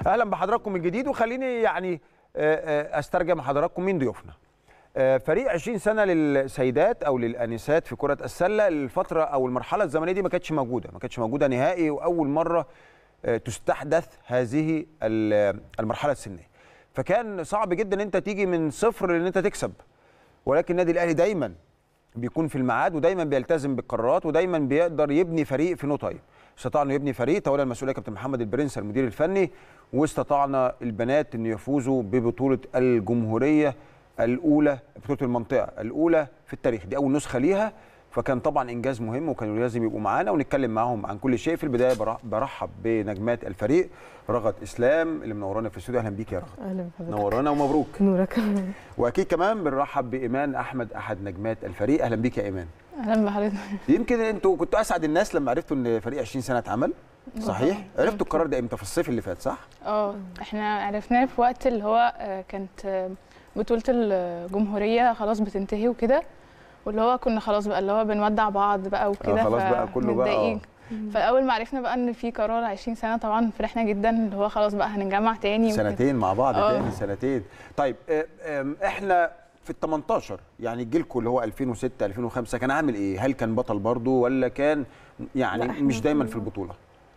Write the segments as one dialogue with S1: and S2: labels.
S1: اهلا بحضراتكم من جديد وخليني يعني آه، آه، استرجم حضراتكم مين ضيوفنا آه، فريق 20 سنه للسيدات او للانسات في كره السله الفتره او المرحله الزمنيه دي ما كانتش موجوده ما كانتش موجوده نهائي واول مره آه، تستحدث هذه ال- المرحله السنيه فكان صعب جدا ان انت تيجي من صفر ان انت تكسب ولكن النادي الاهلي دايما بيكون في الميعاد ودايما بيلتزم بالقرارات ودايما بيقدر يبني فريق في نو تايم استطاع انه يبني فريق تولى المسؤوليه كابتن محمد البرنس المدير الفني واستطعنا البنات ان يفوزوا ببطوله الجمهوريه الاولى بطوله المنطقه الاولى في التاريخ دي اول نسخه ليها فكان طبعا انجاز مهم وكانوا لازم يبقوا معانا ونتكلم معاهم عن كل شيء في البدايه برح- برحب بنجمات الفريق رغد اسلام اللي منورانا في الاستوديو اهلا بيك يا رغد
S2: اهلا بحضرتك
S1: نورانا ومبروك
S2: نورك
S1: واكيد كمان بنرحب بايمان احمد احد نجمات الفريق اهلا بيك يا ايمان
S3: اهلا بحضرتك
S1: يمكن انتوا كنتوا اسعد الناس لما عرفتوا ان فريق 20 سنه اتعمل صحيح عرفتوا القرار ده امتى في الصيف اللي فات صح
S3: اه احنا عرفناه في وقت اللي هو آه، كانت آه، بطولة الجمهورية خلاص بتنتهي وكده واللي هو كنا خلاص بقى اللي هو بنودع بعض بقى وكده
S1: آه، خلاص بقى كله بقى،
S3: فمتضايقين. فاول ما عرفنا بقى ان في قرار 20 سنة طبعا فرحنا جدا اللي هو خلاص بقى هنتجمع تاني وكده.
S1: سنتين مع بعض
S3: آه.
S1: تاني سنتين طيب آه، آم، احنا في ال 18 يعني جيلكم اللي هو 2006 2005 كان عامل ايه هل كان بطل برضه ولا كان يعني
S2: لا، إحنا
S1: مش دايما
S2: كنا-
S1: في البطوله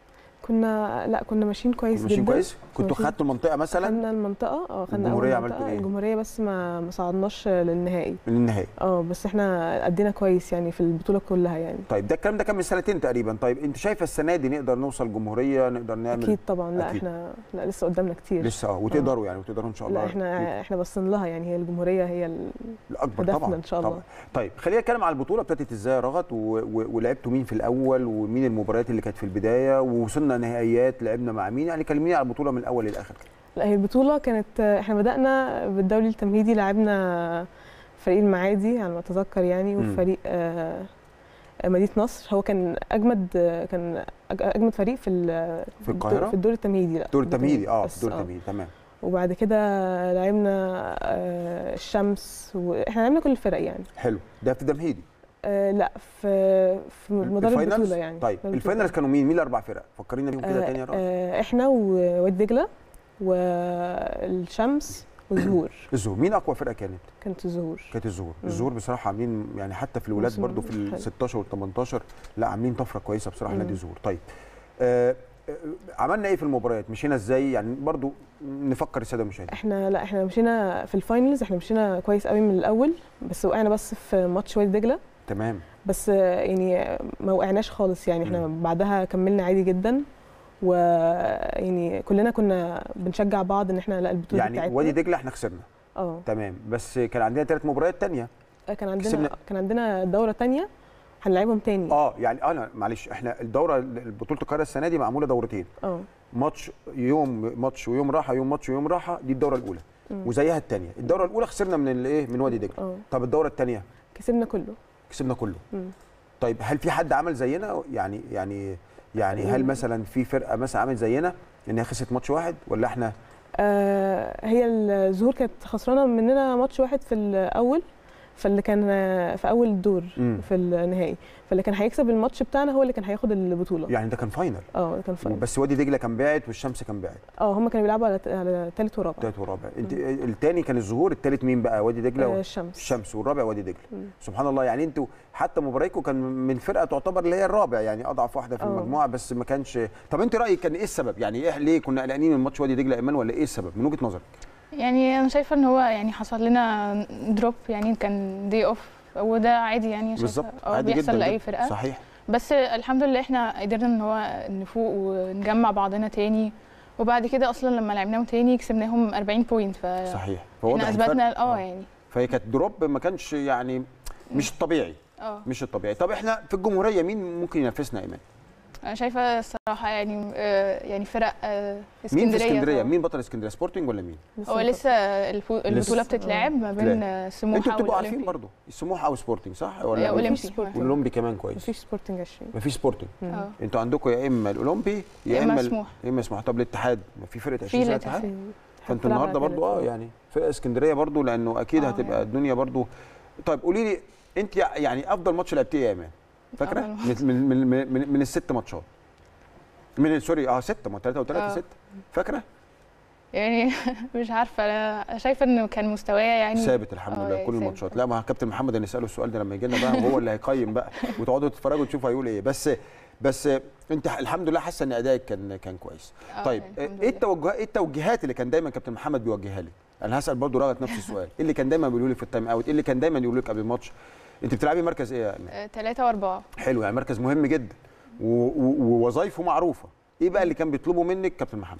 S2: كنا لا كنا ماشيين كويس
S1: ماشيين
S2: جدا
S1: كويس كنتوا
S2: ماشيين.
S1: خدتوا المنطقه مثلا
S2: خدنا المنطقه اه خدنا
S1: الجمهورية
S2: أول
S1: عملتوا
S2: منطقة.
S1: إيه؟
S2: الجمهوريه بس ما ما صعدناش للنهائي
S1: من النهائي
S2: اه بس احنا ادينا كويس يعني في البطوله كلها يعني
S1: طيب ده الكلام ده كان من سنتين تقريبا طيب انت شايفه السنه دي نقدر نوصل جمهوريه نقدر نعمل
S2: اكيد طبعا لا
S1: أكيد.
S2: احنا لا لسه قدامنا كتير
S1: لسه اه وتقدروا يعني وتقدروا ان شاء الله
S2: لا احنا احنا باصين لها يعني هي الجمهوريه هي ال...
S1: الاكبر
S2: هدفنا
S1: طبعا
S2: إن شاء الله.
S1: طبعا. طيب خلينا نتكلم على البطوله ابتدت ازاي يا رغد و... و... ولعبتوا مين في الاول ومين المباريات اللي كانت في البدايه ووصلنا نهائيات لعبنا مع مين يعني كلميني على البطوله من الاول للاخر
S2: لا هي البطوله كانت احنا بدانا بالدوري التمهيدي لعبنا فريق المعادي على ما اتذكر يعني
S1: مم.
S2: وفريق آه، مدينه نصر هو كان اجمد كان أج- اجمد فريق في ال-
S1: في القاهرة؟
S2: في الدور التمهيدي لا
S1: الدور التمهيدي اه في
S2: بس،
S1: الدور
S2: آه.
S1: التمهيدي تمام
S2: وبعد كده لعبنا آه، الشمس واحنا لعبنا كل الفرق يعني
S1: حلو ده في التمهيدي
S2: آه، لا في في مدار
S1: الفاينلز؟
S2: البطوله يعني
S1: طيب
S2: مدار
S1: الفاينلز
S2: البطولة.
S1: كانوا مين مين الاربع فرق فكرينا بيهم كده
S2: آه،
S1: تاني يا رغد
S2: آه، احنا ووادي دجله والشمس والزهور
S1: الزهور مين اقوى فرقه كانت
S2: كانت الزهور
S1: كانت الزهور
S2: مم.
S1: الزهور بصراحه عاملين يعني حتى في الولاد
S2: موسم
S1: برضو في ال
S2: حلو.
S1: 16 وال 18 لا عاملين طفره كويسه بصراحه
S2: مم.
S1: نادي الزهور طيب آه آه، عملنا ايه في المباريات مشينا ازاي يعني برضو نفكر الساده المشاهدين
S2: احنا لا احنا مشينا في الفاينلز احنا مشينا كويس قوي من الاول بس وقعنا بس في ماتش وادي دجله
S1: تمام
S2: بس آه، يعني ما وقعناش خالص يعني احنا بعدها كملنا عادي جدا ويعني كلنا كنا بنشجع بعض ان احنا لا البطوله
S1: يعني
S2: بتاعتنا
S1: وادي دجله احنا خسرنا
S2: اه
S1: تمام بس كان عندنا ثلاث مباريات تانية
S2: كان عندنا
S1: كسبنا-
S2: كان عندنا دوره تانية هنلعبهم تاني
S1: اه يعني انا معلش احنا الدوره بطوله القاهره السنه دي معموله دورتين
S2: اه
S1: ماتش يوم ماتش ويوم راحه يوم ماتش ويوم راحه دي الدوره الاولى
S2: مم.
S1: وزيها الثانيه الدوره الاولى خسرنا من الايه من وادي دجله
S2: اه
S1: طب الدوره الثانيه
S2: كسبنا كله
S1: كسبنا كله
S2: مم.
S1: طيب هل في حد عمل زينا يعني يعني يعني هل
S2: مم.
S1: مثلا في فرقه مثلا عملت زينا ان هي خسرت ماتش واحد ولا احنا
S2: آه هي الزهور كانت خسرانه مننا ماتش واحد في الاول فاللي كان آه، في اول الدور
S1: مم.
S2: في النهائي فاللي كان هيكسب الماتش بتاعنا هو اللي كان هياخد البطوله
S1: يعني ده كان فاينل
S2: اه كان فاينل
S1: بس وادي دجله كان باعت والشمس كان باعت
S2: اه هم كانوا بيلعبوا على على ثالث ورابع
S1: تالت ورابع انت الثاني كان الظهور الثالث مين بقى وادي دجله
S2: آه
S1: و-
S2: الشمس
S1: الشمس والرابع وادي دجله
S2: مم.
S1: سبحان الله يعني انتوا حتى مباريكم كان من فرقه تعتبر اللي هي الرابع يعني اضعف واحده في
S2: اه.
S1: المجموعه بس ما كانش طب انت رايك كان ايه السبب يعني ايه ليه كنا قلقانين من ماتش وادي دجله ايمان ولا ايه السبب من وجهه نظرك
S3: يعني انا شايفه ان هو يعني حصل لنا دروب يعني كان دي اوف وده عادي يعني شايفة.
S1: بالظبط
S3: اه
S1: عادي
S3: بيحصل
S1: جدا
S3: لاي
S1: جدا.
S3: فرقه
S1: صحيح
S3: بس الحمد لله احنا قدرنا ان هو نفوق ونجمع بعضنا تاني وبعد كده اصلا لما لعبناهم تاني كسبناهم 40 بوينت ف
S1: صحيح
S3: احنا
S1: الفرق.
S3: اثبتنا اه يعني
S1: فهي كانت دروب ما كانش يعني مش الطبيعي
S3: اه
S1: مش الطبيعي طب احنا في الجمهوريه مين ممكن ينافسنا ايمان
S3: انا شايفه الصراحه يعني آه، يعني فرق آه، في
S1: مين في
S3: اسكندريه
S1: اسكندريه
S3: طبعاً.
S1: مين بطل اسكندريه سبورتنج ولا مين
S3: هو لسه الفو- البطوله
S1: لسه.
S3: بتتلعب ما
S1: بتتلعب.
S3: بين آه، سموحه
S1: انتوا بتبقوا عارفين
S3: والأولمبي.
S1: برضو سموحه او سبورتنج صح
S3: آه،
S1: ولا
S3: اولمبي
S2: سبورتنج.
S1: والاولمبي كمان كويس
S2: مفيش سبورتنج 20
S1: مفيش سبورتنج
S2: مم.
S3: اه
S1: انتوا عندكم يا اما الاولمبي يا
S3: يا إما
S1: اما ال-
S3: سموحة.
S1: يا اما سموحه طب الاتحاد ما في فرقه 20
S3: في
S1: سنه
S3: الاتحاد.
S1: اتحاد
S2: في-
S1: فانتوا
S2: بتلعب
S1: النهارده
S2: على
S1: برضو اه
S2: تالت.
S1: يعني فرقه اسكندريه برضو لانه اكيد
S3: اه
S1: هتبقى
S3: يعني.
S1: الدنيا برضو طيب قولي لي انت يعني افضل ماتش لعبتيه ايه يا ايمان فاكره
S3: أفضل
S1: من من من, من, من الست ماتشات من سوري اه ستة ما ثلاثة وثلاثة
S3: آه.
S1: ستة فاكرة؟
S3: يعني مش عارفه انا شايفه انه كان مستوايا يعني
S1: ثابت الحمد
S3: آه،
S1: لله
S3: يعني
S1: كل
S3: ثابت.
S1: الماتشات لا ما كابتن محمد هنساله السؤال ده لما يجي لنا بقى وهو اللي هيقيم بقى وتقعدوا تتفرجوا تشوفوا هيقول ايه بس بس انت الحمد لله حاسه ان ادائك كان كان كويس
S3: آه،
S1: طيب
S3: يعني الحمد
S1: ايه
S3: لله.
S1: التوجهات ايه التوجيهات اللي كان دايما كابتن محمد بيوجهها لي انا هسال برضو رغد نفس السؤال ايه اللي كان دايما بيقولوا لي في التايم اوت ايه اللي كان دايما يقولوا لك قبل الماتش انت بتلعبي مركز ايه يا أمين؟
S3: ثلاثة وأربعة
S1: حلو يعني مركز مهم جدا و- و- ووظايفه معروفه ايه بقى اللي كان بيطلبه منك كابتن محمد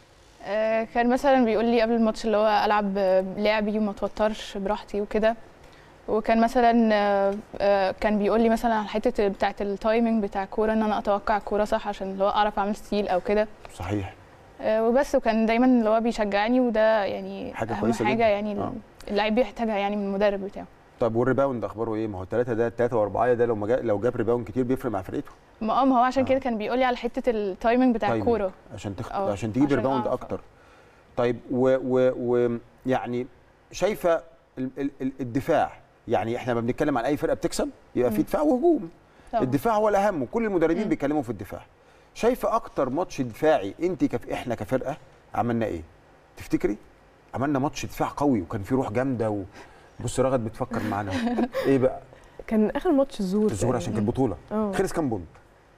S3: آه، كان مثلا بيقول لي قبل الماتش اللي هو العب لعبي وما اتوترش براحتي وكده وكان مثلا آه، آه، كان بيقول لي مثلا على الحته بتاعه التايمنج بتاع الكوره ان انا اتوقع الكوره صح عشان اللي هو اعرف اعمل ستيل او كده
S1: صحيح
S3: آه، وبس وكان دايما اللي هو بيشجعني وده يعني
S1: حاجة
S3: اهم
S1: كويسة
S3: حاجه
S1: جدا.
S3: يعني
S1: آه.
S3: اللعيب بيحتاجها يعني من المدرب بتاعه
S1: طب والريباوند اخباره ايه ما هو الثلاثه ده الثلاثه واربعه ده لو ما جا لو جاب ريباوند كتير بيفرق مع فرقته
S3: ما اه ما هو عشان
S1: آه.
S3: كده كان بيقول لي على حته التايمنج بتاع
S1: تايمينج.
S3: الكوره
S1: عشان تخ...
S3: آه،
S1: عشان تجيب
S3: عشان
S1: ريباوند
S3: أعرف.
S1: اكتر طيب و... و... و... يعني شايفه ال... ال... ال- الدفاع يعني احنا لما بنتكلم عن اي فرقه بتكسب يبقى في
S3: مم.
S1: دفاع وهجوم
S3: طبعاً.
S1: الدفاع هو الاهم وكل المدربين
S3: مم.
S1: بيتكلموا في الدفاع شايفه اكتر ماتش دفاعي انت كف... احنا كفرقه عملنا ايه تفتكري عملنا ماتش دفاع قوي وكان فيه روح جامده و... بص رغد بتفكر معانا ايه بقى
S2: كان اخر ماتش الزور
S1: الظهور عشان كانت بطوله
S2: اه
S1: خلص كام بونت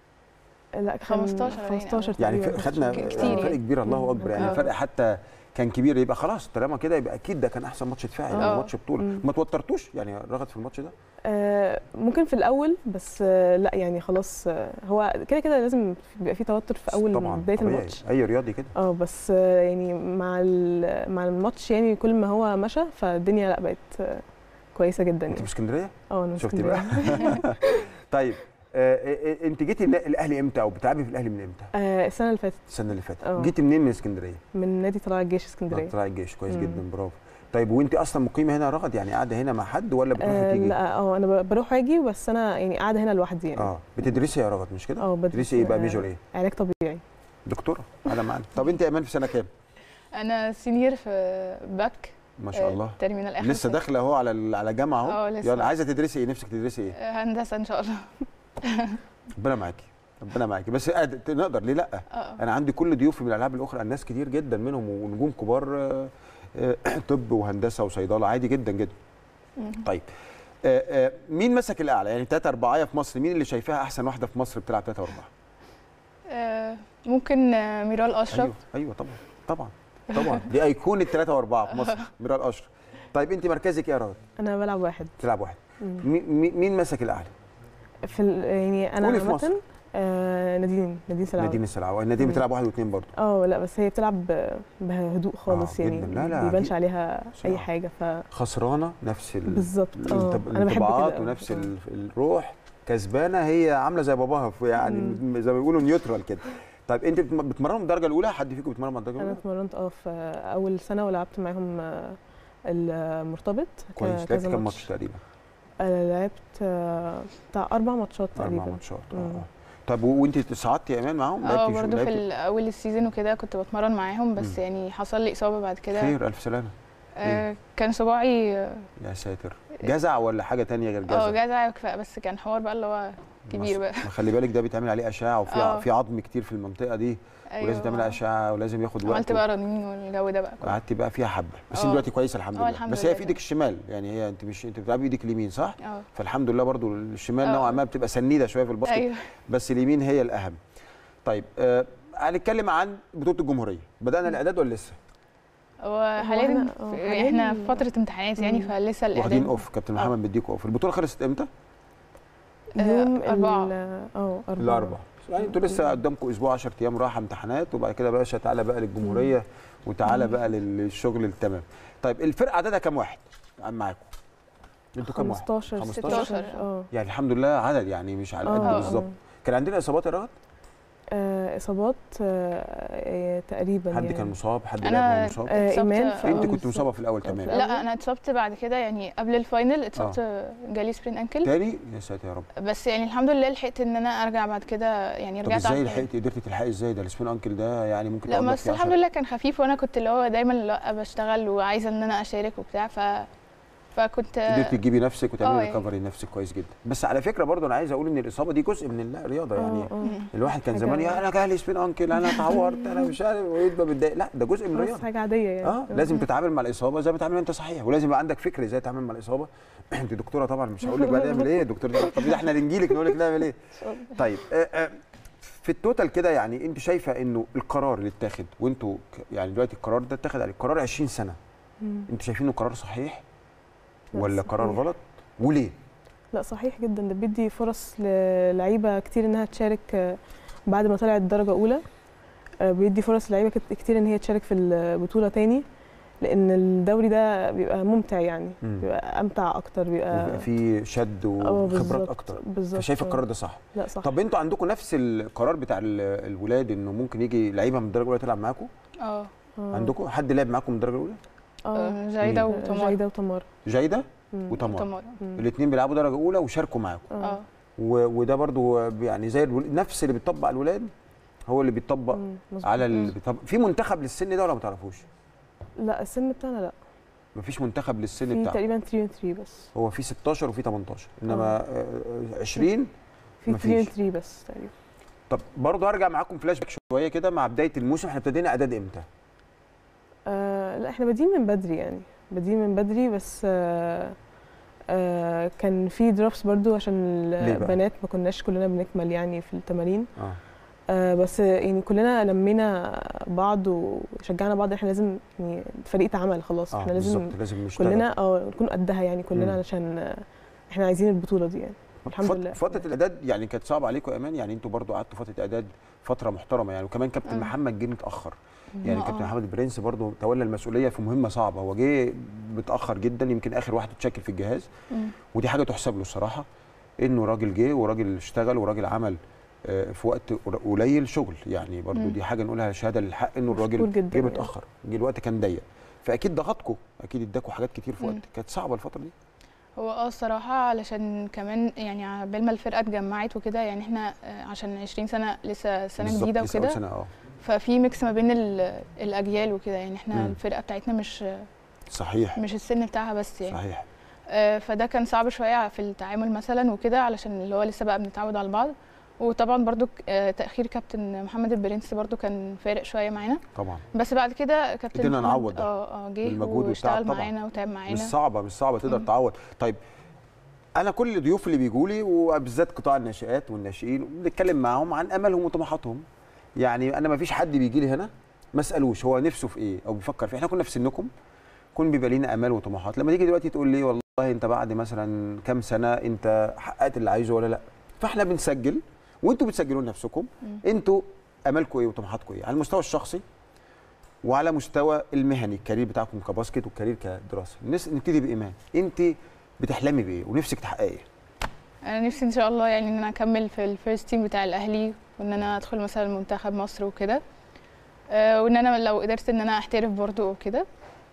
S2: لا كان
S3: 15 باين
S2: 15
S1: يعني
S2: تقريباً.
S1: ف- خدنا
S3: كتير
S1: فرق
S3: يعني.
S1: كبير الله
S2: مم.
S1: اكبر يعني
S3: آه.
S1: الفرق حتى كان كبير يبقى خلاص طالما كده يبقى اكيد ده كان احسن ماتش دفاعي
S3: آه.
S1: ماتش بطوله
S2: مم.
S1: ما توترتوش يعني رغد في الماتش ده
S2: آه، ممكن في الاول بس آه، لا يعني خلاص آه، هو كده كده لازم بيبقى في توتر في اول
S1: طبعا
S2: بدايه
S1: طبيعي.
S2: الماتش
S1: اي رياضي كده
S2: اه بس آه، يعني مع ال- مع الماتش يعني كل ما هو مشى فالدنيا لا بقت آه، كويسه جدا
S1: انت
S2: يعني
S1: في اسكندريه
S2: اه انا من
S1: شفتي بقى
S2: اسكندرية.
S1: طيب آه، آه، آه، انت جيتي النا- الاهلي امتى او بتلعبي في الاهلي من امتى
S2: آه، السنه اللي فاتت
S1: السنه اللي فاتت
S2: اه.
S1: جيتي منين من اسكندريه
S2: من نادي طلائع الجيش اسكندريه
S1: طلع الجيش كويس
S2: مم.
S1: جدا برافو طيب وانت اصلا مقيمه هنا يا رغد يعني قاعده هنا مع حد ولا بتروحي
S2: آه
S1: وتيجي
S2: لا اه انا ب- بروح واجي بس انا يعني قاعده هنا لوحدي يعني
S1: اه بتدرسي يا رغد مش كده
S2: اه بدرس
S1: بتدرسي ايه بقى
S2: آه،
S1: ميجور ايه
S2: علاج طبيعي
S1: دكتوره على معانا طب انت يا ايمان في سنه كام
S3: انا سينيور في باك
S1: ما شاء الله
S3: ترمينال اخر
S1: لسه
S3: سنة.
S1: داخله اهو على ال- على جامعه اهو
S3: اه لسه
S1: يلا عايزه تدرسي ايه نفسك تدرسي ايه
S3: آه، هندسه ان شاء الله
S1: ربنا معاكي ربنا معاكي بس قاد- نقدر ليه لا
S3: اه
S1: انا عندي كل ضيوفي من الالعاب الاخرى الناس كتير جدا منهم ونجوم كبار آه، آه، طب وهندسه وصيدله عادي جدا جدا
S3: مم.
S1: طيب آه، آه، مين مسك الاعلى يعني ثلاثه اربعه في مصر مين اللي شايفاها احسن واحده في مصر بتلعب ثلاثه واربعه
S3: آه، ممكن آه، ميرال اشرف
S1: ايوه ايوه طبعا طبعا طبعا دي ايقونه ثلاثه واربعه في مصر ميرال اشرف طيب انت مركزك ايه يا راجل
S2: انا بلعب واحد
S1: تلعب واحد
S2: مم.
S1: مي- مي- مين مسك الاعلى
S2: في ال- يعني انا
S1: قولي في مصر.
S2: عامه آه نادين نادين سلعوي
S1: نادين السلعوي نادين
S2: مم.
S1: بتلعب واحد واثنين برضه
S2: اه لا بس هي بتلعب ب- بهدوء خالص
S1: آه،
S2: يعني
S1: جداً. لا، لا،
S2: ما بيبانش
S1: أكيد.
S2: عليها اي
S1: بصراحة.
S2: حاجه ف
S1: خسرانه نفس ال...
S2: بالظبط اه
S1: الانطب-
S2: انا بحب
S1: الانطباعات
S2: كده
S1: ونفس
S2: آه.
S1: ال- الروح كسبانه هي عامله زي باباها في يعني
S2: مم.
S1: زي ما بيقولوا نيوترال كده طيب انت بتم- بتمرنوا من الدرجه الاولى حد فيكم بيتمرن من الدرجه
S2: انا
S1: الاولى
S2: اتمرنت اه في اول سنه ولعبت معاهم آه، المرتبط ك-
S1: كويس لعبت
S2: كذا
S1: كام ماتش تقريبا
S2: انا لعبت آه، بتاع اربع ماتشات
S1: اربع
S2: تقريبا
S1: ماتشات اه
S2: مم.
S1: آه. طب و- وانت صعدتي يا امان معاهم
S3: اه
S1: لعبتي شو-
S3: برضه في
S1: لعبتي؟
S3: ال- اول السيزون وكده كنت بتمرن معاهم بس
S1: مم.
S3: يعني حصل لي اصابه بعد كده
S1: خير الف سلامه
S3: آه كان صباعي اه
S1: يا ساتر جزع ولا حاجه تانية غير جزع
S3: آه، جزع وكفاء بس كان حوار بقى اللي هو كبير بقى
S1: ما خلي بالك ده بيتعمل عليه اشعه وفي ع-
S3: آه.
S1: في عظم كتير في المنطقه دي ولازم تعمل اشعه ولازم ياخد وقت
S3: عملت بقى رنين والجو ده بقى كله.
S1: قعدتي بقى فيها حبه بس
S3: آه.
S1: انت دلوقتي كويسه الحمد
S3: آه،
S1: لله
S3: الحمد
S1: بس هي
S3: لله.
S1: في ايدك الشمال يعني هي انت مش انت بتلعبي بايدك اليمين صح
S3: اه
S1: فالحمد لله برضو الشمال
S3: آه.
S1: نوعا ما بتبقى سنيده شويه في الباسكت
S3: ايوه
S1: بس اليمين هي الاهم طيب آه هنتكلم عن بطوله الجمهوريه بدانا الاعداد ولا لسه
S3: هو حاليا
S2: إحنا- آه،
S3: في-
S2: حالياً-
S3: احنا في فتره امتحانات يعني
S2: مم.
S3: فلسه
S1: واخدين
S3: الاعداد
S1: اوف كابتن
S3: آه.
S1: محمد بيديكوا اوف البطوله خلصت امتى
S3: آه،
S2: يوم
S3: أربعة.
S2: ال- اه أربعة
S1: الاربعاء يعني انتوا لسه قدامكم اسبوع 10 ايام راحه امتحانات وبعد كده باشا تعالى بقى للجمهوريه وتعالى بقى للشغل التمام طيب الفرقه عددها كام واحد معاكم انتوا كام واحد
S2: 15
S1: 15
S2: 16 اه
S1: يعني الحمد لله عدد يعني مش على قد
S2: آه،
S1: بالظبط
S2: آه.
S1: كان عندنا اصابات يا رغد
S2: آه، اصابات آه، آه، تقريبا
S1: حد
S2: يعني
S1: كان مصاب حد
S3: أنا-
S1: لعب مصاب
S2: آه،
S3: اتصبت-
S2: ايمان في
S1: انت
S2: أول
S1: كنت مصابه في الاول
S2: كان في
S1: تمام
S2: الأول.
S3: لا انا اتصبت بعد كده يعني قبل الفاينل اتصبت جالي سبرين انكل
S1: تاني يا ساتر يا رب
S3: بس يعني الحمد لله لحقت ان انا ارجع بعد كده يعني
S1: طب
S3: رجعت
S1: ازاي
S3: ألعب تاني.
S1: لحقتي قدرتي تلحقي ازاي ده السبين انكل ده يعني ممكن
S3: لا
S1: تقعد لك
S3: بس
S1: فيه
S3: الحمد
S1: 10
S3: لله كان خفيف وانا كنت اللي هو دايما اللي هو بشتغل وعايزه ان انا اشارك وبتاع ف فكنت
S1: قدرتي تجيبي نفسك
S3: آه،
S1: وتعملي
S3: يعني.
S1: ريكفري لنفسك كويس جدا بس على فكره برضو انا عايز اقول ان الاصابه دي جزء من الرياضه يعني
S2: آه، آه.
S3: مم.
S1: الواحد كان
S2: حاجة-
S1: زمان يا انا جالي سبين انكل انا اتعورت انا مش عارف ويبقى متضايق لا ده جزء من
S2: بس
S1: الرياضه
S2: حاجه عاديه يعني
S1: اه لازم تتعامل مع الاصابه زي ما تتعامل انت صحيح ولازم يبقى عندك فكر ازاي تتعامل مع الاصابه انت دكتوره طبعا مش هقول لك بقى نعمل ايه الدكتور ده طب ده احنا اللي نجي لك نقول لك نعمل ايه طيب آه، آه، في التوتال كده يعني انت شايفه انه القرار اللي اتاخد وانتوا ك- يعني دلوقتي القرار ده اتاخد عليه قرار 20 سنه
S2: مم.
S1: انتوا شايفينه قرار صحيح
S2: لا،
S1: ولا قرار
S2: صحيح.
S1: غلط وليه
S2: لا صحيح جدا ده بيدي فرص للعيبه كتير انها تشارك آه، بعد ما طلعت درجه اولى آه، بيدي فرص للعيبه كت- كتير ان هي تشارك في البطوله تاني لان الدوري ده بيبقى ممتع يعني
S1: مم.
S2: بيبقى امتع اكتر
S1: بيبقى
S2: بيبقى
S1: في شد
S2: آه،
S1: وخبرات
S2: بالظبط،
S1: اكتر
S2: بالظبط
S1: فشايف
S2: آه.
S1: القرار ده صح
S2: لا صح
S1: طب انتوا عندكم نفس القرار بتاع ال- الولاد انه ممكن يجي لعيبه من الدرجه الاولى تلعب معاكم
S3: اه
S2: آه.
S1: عندكم حد لعب معاكم من الدرجه الاولى
S2: اه
S3: آه، جايده
S1: مين؟
S3: وتمار
S2: جايده وتمار
S1: جايده
S2: مم.
S1: وتمار
S3: تمار
S2: مم.
S1: الاثنين بيلعبوا درجه اولى وشاركوا معاكم
S2: اه
S3: اه
S1: و- وده برضو يعني زي الول- نفس اللي بيطبق على الولاد هو اللي بيطبق
S2: مم. مظبوط.
S1: على اللي
S3: مم.
S1: بيطبق في منتخب للسن ده ولا ما تعرفوش
S2: لا السن بتاعنا لا
S1: مفيش منتخب للسن
S2: في
S1: بتاعه
S2: تقريبا 3 3 بس
S1: هو في 16 وفي 18 انما آه، 20
S2: في
S1: مفيش.
S2: 3 3 بس تقريبا
S1: طب برضو هرجع معاكم فلاش باك شويه كده مع بدايه الموسم احنا ابتدينا اعداد امتى
S2: آه لا احنا بادئين من بدري يعني بادئين من بدري بس آه آه كان في دروبس برضو عشان
S1: ليه بقى؟
S2: البنات ما كناش كلنا بنكمل يعني في التمارين
S1: اه
S2: آه بس يعني كلنا لمينا بعض وشجعنا بعض احنا لازم يعني فريق عمل خلاص
S1: اه
S2: احنا لازم
S1: بالظبط لازم نشتغل
S2: كلنا اه نكون قدها يعني كلنا
S1: مم.
S2: علشان آه، احنا عايزين البطولة دي يعني الحمد
S1: فت-
S2: لله
S1: فتره الاعداد يعني كانت صعبه عليكم يا امان يعني انتوا برضو قعدتوا فتره اعداد فتره محترمه يعني وكمان كابتن
S3: مم.
S1: محمد جه متاخر يعني
S3: ما
S1: كابتن
S3: آه.
S1: محمد البرنس برضو تولى المسؤوليه في مهمه صعبه هو جه متاخر جدا يمكن اخر واحد اتشكل في الجهاز
S3: مم.
S1: ودي حاجه تحسب له الصراحه انه راجل جه وراجل اشتغل وراجل عمل آه، في وقت قر- قليل شغل يعني برضو
S3: مم.
S1: دي حاجه نقولها شهاده للحق انه
S2: مشكور
S1: الراجل
S2: جدا
S1: جه
S2: يعني.
S1: متاخر جه الوقت كان ضيق فاكيد ضغطكم اكيد اداكم حاجات كتير في وقت
S3: مم.
S1: كانت صعبه الفتره دي
S3: هو اه الصراحة علشان كمان يعني عبال ما الفرقة اتجمعت وكده يعني احنا آه، عشان 20 سنة لسه سنة
S1: بالظبط،
S3: جديدة
S1: لسه أول
S3: وكده
S1: سنه اه
S3: ففي ميكس ما بين ال- الأجيال وكده يعني احنا
S1: مم.
S3: الفرقة بتاعتنا مش
S1: صحيح
S3: مش السن بتاعها بس يعني
S1: صحيح
S3: آه، فده كان صعب شوية في التعامل مثلا وكده علشان اللي هو لسه بقى بنتعود على بعض وطبعا برضو ك- آه، تأخير كابتن محمد البرنس برضو كان فارق شوية معانا
S1: طبعا
S3: بس بعد كده كابتن
S1: قدرنا
S3: محمد
S1: نعوض ده
S3: اه اه جه
S1: بالمجهود والتعب
S3: واشتغل
S1: طبعاً.
S3: معانا وتعب
S1: مش
S3: معانا
S1: صعبه مش صعبه تقدر
S3: مم.
S1: تعوض طيب انا كل الضيوف اللي بيجوا لي وبالذات قطاع الناشئات والناشئين بنتكلم معاهم عن املهم وطموحاتهم يعني انا ما فيش حد بيجي لي هنا ما اسالوش هو نفسه في ايه او بيفكر في إيه. احنا كنا في سنكم كون بيبقى لينا امال وطموحات لما تيجي دلوقتي تقول لي والله انت بعد مثلا كام سنه انت حققت اللي عايزه ولا لا فاحنا بنسجل وانتوا بتسجلوا لنفسكم
S3: مم.
S1: انتوا امالكم ايه وطموحاتكم ايه على المستوى الشخصي وعلى مستوى المهني الكارير بتاعكم كباسكت والكارير كدراسه نس- نبتدي بايمان انت بتحلمي بايه ونفسك تحققي ايه
S3: انا نفسي ان شاء الله يعني ان انا اكمل في الفيرست تيم بتاع الاهلي وان انا ادخل مثلا منتخب مصر وكده آه، وان انا لو قدرت ان انا احترف برضو وكده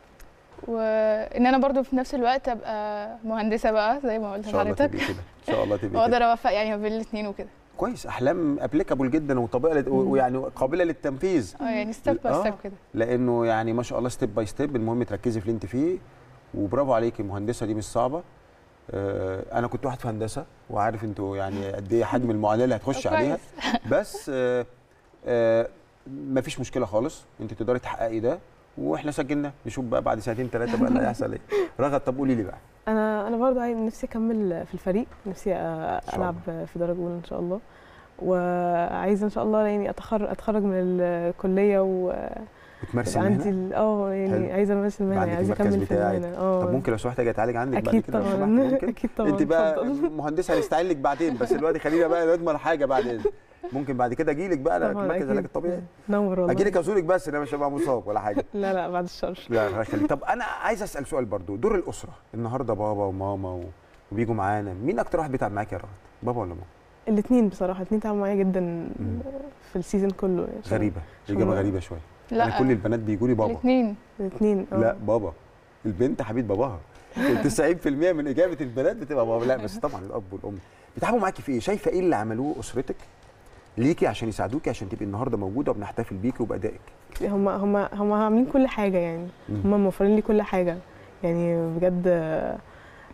S3: وان انا برضو في نفس الوقت ابقى مهندسه بقى زي ما
S1: ان
S3: قلت
S1: شاء الله
S3: لحضرتك
S1: تبقي كده ان شاء الله تبقي كده
S3: واقدر اوفق يعني ما بين الاثنين وكده
S1: كويس احلام ابليكابل جدا وطبيعه لت-
S2: مم.
S1: ويعني قابله للتنفيذ
S3: اه يعني ستيب باي
S1: آه.
S3: ستيب كده
S1: لانه يعني ما شاء الله ستيب باي ستيب المهم تركزي في اللي انت فيه وبرافو عليكي المهندسه دي مش صعبه آه، انا كنت واحد في هندسه وعارف انتوا يعني قد ايه حجم المعاناه اللي هتخش
S3: طب
S1: عليها
S3: كويس.
S1: بس آه، آه، مفيش مشكله خالص انت تقدري تحققي ده واحنا سجلنا نشوف بقى بعد سنتين ثلاثه بقى اللي هيحصل ايه رغد طب قولي لي بقى
S2: انا انا برضه عايز نفسي اكمل في الفريق نفسي أ-
S1: شاء
S2: العب في درجه اولى ان شاء الله وعايزه ان شاء الله يعني اتخرج اتخرج من الكليه ويبقى
S1: بتمارسي
S2: عندي
S1: المهنه
S2: ال- اه
S1: حلو.
S2: يعني عايزه امارس المهنه
S1: عندك
S2: عايزه
S1: المركز
S2: اكمل في
S1: بتاعك.
S2: المهنه اه
S1: طب ممكن لو سمحت اجي اتعالج عندك بعد
S2: اكيد
S1: كده لو
S2: طبعا
S1: سمحت ممكن
S2: اكيد طبعا
S1: انت بقى
S2: اتفضل.
S1: مهندسه هنستعين لك بعدين بس دلوقتي خلينا بقى نضمن حاجه بعدين ممكن بعد كده اجي لك بقى انا في
S2: طبعا
S1: مركز
S2: أكيد.
S1: العلاج الطبيعي
S2: نور والله
S1: اجي لك ازورك بس انا مش هبقى مصاب ولا حاجه
S2: لا لا بعد الشر
S1: لا الله يخليك طب انا عايز اسال سؤال برضو دور الاسره النهارده بابا وماما و... وبيجوا معانا مين اكتر واحد بيتعب معاك يا رغد بابا ولا ماما
S2: الاثنين بصراحه الاثنين تعبوا معايا جدا
S1: مم.
S2: في السيزون كله يعني عشان
S1: غريبه
S2: عشان
S1: اجابه
S2: ما-
S1: غريبه شويه
S3: لا
S1: انا كل البنات بيجوا لي بابا
S3: الاثنين
S2: الاثنين
S1: لا بابا البنت حبيب باباها 90% من اجابه البنات بتبقى بابا لا بس طبعا الاب والام بيتعبوا معاكي في ايه شايفه ايه اللي عملوه اسرتك ليكي عشان يساعدوكي عشان تبقي النهارده موجوده وبنحتفل بيكي وبادائك
S2: هم هم هم عاملين كل حاجه يعني
S1: مم.
S2: هم موفرين لي كل حاجه يعني بجد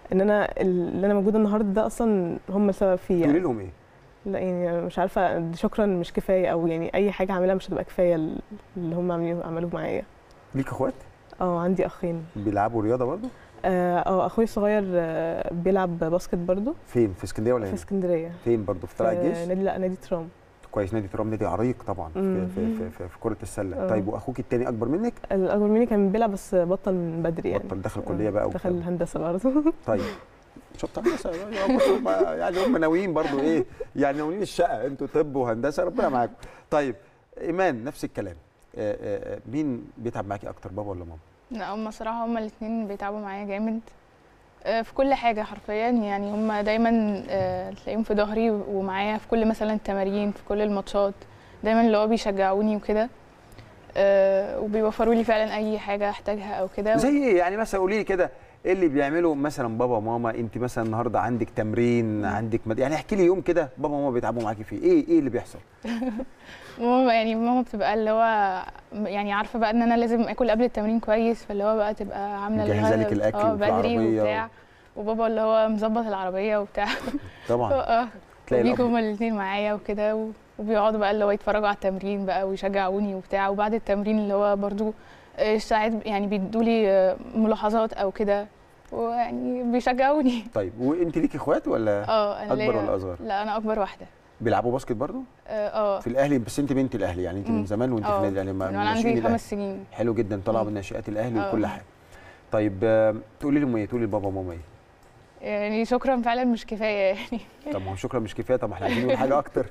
S2: ان انا اللي انا موجوده النهارده ده اصلا هم السبب فيه
S1: تقولي
S2: يعني
S1: لهم ايه
S2: لا يعني أنا مش عارفه شكرا مش كفايه او يعني اي حاجه اعملها مش هتبقى كفايه اللي هم عملوه عملوه معايا
S1: ليك اخوات
S2: اه عندي اخين
S1: بيلعبوا رياضه برضو
S2: اه آه، اخوي الصغير آه، بيلعب باسكت برضو
S1: فين في اسكندريه ولا
S2: في
S1: هنا
S2: اسكندريه
S1: فين برضو في طلائع
S2: في
S1: الجيش
S2: نادي لا نادي ترام
S1: كويس نادي ترام نادي عريق طبعا في,
S2: مم.
S1: في, في, في, في كره السله
S2: آه.
S1: طيب واخوك التاني اكبر منك
S2: الاكبر مني كان بيلعب بس بطل من بدري يعني
S1: بطل دخل
S2: آه،
S1: كليه بقى
S2: دخل
S1: وبتاع.
S2: هندسه برضه
S1: طيب شفت هندسه هم- يعني هم ناويين برضو ايه يعني ناويين الشقه انتوا طب وهندسه ربنا معاكم طيب ايمان نفس الكلام آه، آه، آه، مين بيتعب معاكي اكتر بابا ولا ماما
S3: لا هم صراحة هم الاتنين بيتعبوا معايا جامد آه، في كل حاجة حرفيا يعني هم دايما آه، تلاقيهم في ظهري ومعايا في كل مثلا التمارين في كل الماتشات دايما اللي هو بيشجعوني وكده آه، وبيوفروا لي فعلا اي حاجة احتاجها او كده
S1: زي ايه يعني مثلا قولي لي كده ايه اللي بيعملوا مثلا بابا ماما انت مثلا النهارده عندك تمرين عندك مد... يعني احكي لي يوم كده بابا وماما بيتعبوا معاكي فيه ايه ايه اللي بيحصل
S3: ماما يعني ماما بتبقى اللي هو يعني عارفة بقى ان انا لازم اكل قبل التمرين كويس فاللي هو بقى تبقى عاملة
S1: مجهزة
S3: الغدا-
S1: لك الأكل
S3: اه
S1: وفي
S3: بدري
S1: العربية و-
S3: وبتاع وبابا اللي هو مظبط العربية وبتاع
S1: طبعا
S3: اه
S1: تلاقي
S3: بيجوا
S1: الأب-
S3: هما الاثنين معايا وكده و- وبيقعدوا بقى اللي هو يتفرجوا على التمرين بقى ويشجعوني وبتاع وبعد التمرين اللي هو برضو آه، ساعات يعني بيدوا لي ملاحظات او كده ويعني بيشجعوني
S1: طيب وانت ليكي اخوات ولا
S3: اه انا
S1: اكبر
S3: ليا-
S1: ولا اصغر
S3: لا انا اكبر واحده
S1: بيلعبوا باسكت برضو
S3: اه اه
S1: في الاهلي بس انت بنت الاهلي يعني انت من
S3: مم.
S1: زمان وانت في
S3: اه
S1: نادي الاهلي ما-
S3: من
S1: من
S3: وانا
S1: ناشئين
S3: عندي
S1: الأهلي.
S3: خمس سنين
S1: حلو جدا طالعه
S3: مم.
S1: من ناشئات الاهلي
S3: اه.
S1: وكل حاجه طيب آه، تقولي لهم ايه تقولي لبابا وماما ايه
S3: يعني شكرا فعلا مش كفايه يعني
S1: طب ما هو شكرا مش كفايه طب ما احنا عايزين نقول حاجه اكتر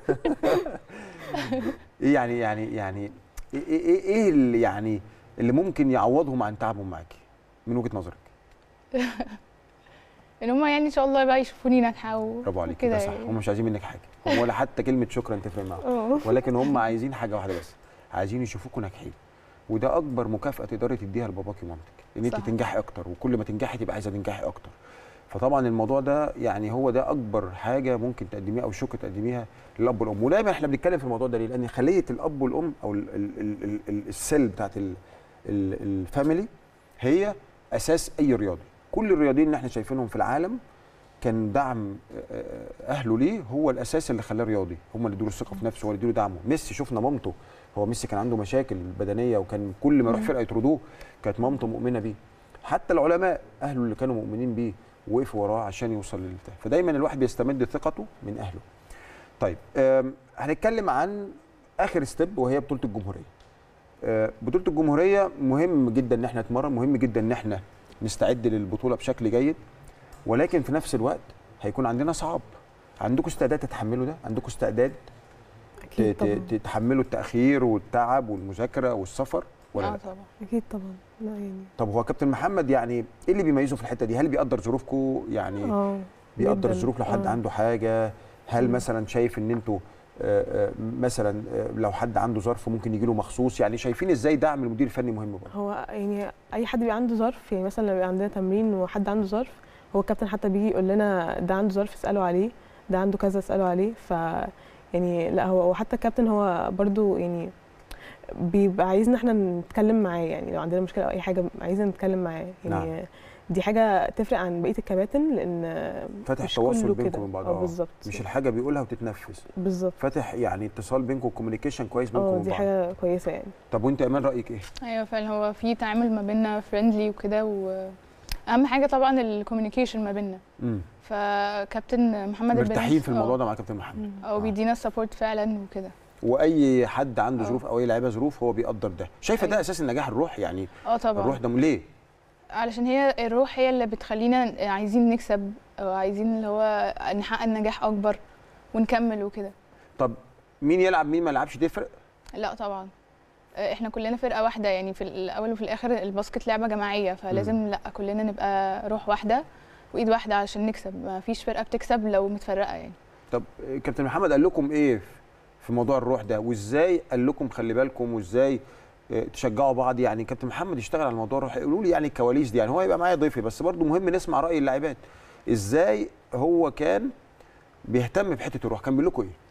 S1: ايه يعني يعني يعني ايه ايه, إيه اللي يعني اللي ممكن يعوضهم عن تعبهم معاكي من وجهه نظرك
S3: ان هم يعني ان شاء الله بقى يشوفوني ناجحه و-
S1: برافو عليك
S3: وكده
S1: ده صح
S3: يعني.
S1: هم مش عايزين منك حاجه هم ولا حتى كلمه شكرا تفرق معاهم
S2: اه
S1: ولكن هم عايزين حاجه واحده بس عايزين يشوفوكوا ناجحين وده اكبر مكافاه تقدري تديها لباباكي ومامتك ان انت
S3: صح.
S1: تنجحي اكتر وكل ما تنجحي تبقى عايزه تنجحي اكتر فطبعا الموضوع ده يعني هو ده اكبر حاجه ممكن تقدميها او شكر تقدميها للاب والام ودايما احنا بنتكلم في الموضوع ده ليه لان خليه الاب والام او ال- ال- ال- ال- ال- السيل بتاعت ال- ال- الفاميلي هي اساس اي رياضي كل الرياضيين اللي احنا شايفينهم في العالم كان دعم آه، اهله ليه هو الاساس اللي خلاه رياضي هم اللي ادوا له الثقه في نفسه هو اللي ادوا له دعمه ميسي شفنا مامته هو ميسي كان عنده مشاكل بدنيه وكان كل ما يروح
S3: مم.
S1: فرقه يطردوه كانت مامته مؤمنه بيه حتى العلماء اهله اللي كانوا مؤمنين بيه وقفوا وراه عشان يوصل للبتاع فدايما الواحد بيستمد ثقته من اهله طيب آم، هنتكلم عن اخر ستيب وهي بطوله الجمهوريه آه، بطوله الجمهوريه مهم جدا ان احنا نتمرن مهم جدا ان احنا نستعد للبطوله بشكل جيد ولكن في نفس الوقت هيكون عندنا صعاب عندكم استعداد تتحملوا ده عندكم استعداد ت-
S2: اكيد
S1: ت-
S2: طبعا
S1: تتحملوا التاخير والتعب والمذاكره والسفر ولا
S3: اه
S1: لا
S3: طبعا
S2: اكيد طبعا لا يعني
S1: طب هو كابتن محمد يعني ايه اللي بيميزه في الحته دي هل بيقدر ظروفكم يعني
S2: اه
S1: بيقدر
S2: جداً.
S1: الظروف لو حد
S2: آه.
S1: عنده حاجه هل
S2: مم.
S1: مثلا شايف ان انتوا آه، آه، مثلا آه، لو حد عنده ظرف ممكن يجي له مخصوص يعني شايفين ازاي دعم المدير الفني مهم برضه
S2: هو يعني اي حد بيبقى عنده ظرف يعني مثلا لو بيبقى عندنا تمرين وحد عنده ظرف هو الكابتن حتى بيجي يقول لنا ده عنده ظرف اسالوا عليه ده عنده كذا اسالوا عليه ف يعني لا هو وحتى الكابتن هو برضو يعني بيبقى عايزنا احنا نتكلم معاه يعني لو عندنا مشكله او اي حاجه عايزنا نتكلم معاه يعني
S1: نعم.
S2: دي حاجه تفرق عن بقيه الكباتن لان
S1: فاتح
S2: مش
S1: تواصل
S2: كله
S1: بينكم
S2: كده.
S1: وبين بعض
S2: اه
S1: آه.
S2: بالظبط
S1: مش الحاجه بيقولها وتتنفذ
S2: بالظبط
S1: فاتح يعني اتصال بينكم كوميونيكيشن كويس بينكم
S2: اه
S1: وبين
S2: دي
S1: بعض
S2: حاجه كويسه يعني
S1: طب وانت ايمان رايك ايه
S3: ايوه فعلا هو في تعامل ما بيننا فريندلي وكده واهم حاجه طبعا الكوميونيكيشن ما بيننا
S1: امم
S3: فكابتن محمد
S1: مرتاحين في
S3: البنات
S1: الموضوع
S3: اه
S1: ده مع كابتن محمد
S2: مم.
S3: او
S1: آه.
S3: بيدينا السبورت فعلا وكده
S1: واي حد عنده
S3: آه.
S1: ظروف او اي لعيبه ظروف هو بيقدر ده شايفه ده
S3: أيوة.
S1: اساس النجاح الروح يعني
S3: اه طبعا
S1: الروح ده ليه
S3: علشان هي الروح هي اللي بتخلينا عايزين نكسب او عايزين اللي هو نحقق نجاح اكبر ونكمل وكده
S1: طب مين يلعب مين ما يلعبش تفرق
S3: لا طبعا آه، احنا كلنا فرقه واحده يعني في الاول وفي الاخر الباسكت لعبه جماعيه فلازم لا كلنا نبقى روح واحده وايد واحده عشان نكسب ما فيش فرقه بتكسب لو متفرقه يعني
S1: طب كابتن محمد قال لكم ايه في موضوع الروح ده وازاي قال لكم خلي بالكم وازاي آه، تشجعوا بعض يعني كابتن محمد يشتغل على موضوع الروح قولوا لي يعني الكواليس دي يعني هو يبقى معايا ضيفي بس برضو مهم نسمع راي اللاعبات ازاي هو كان بيهتم بحته الروح كان بيقول لكم ايه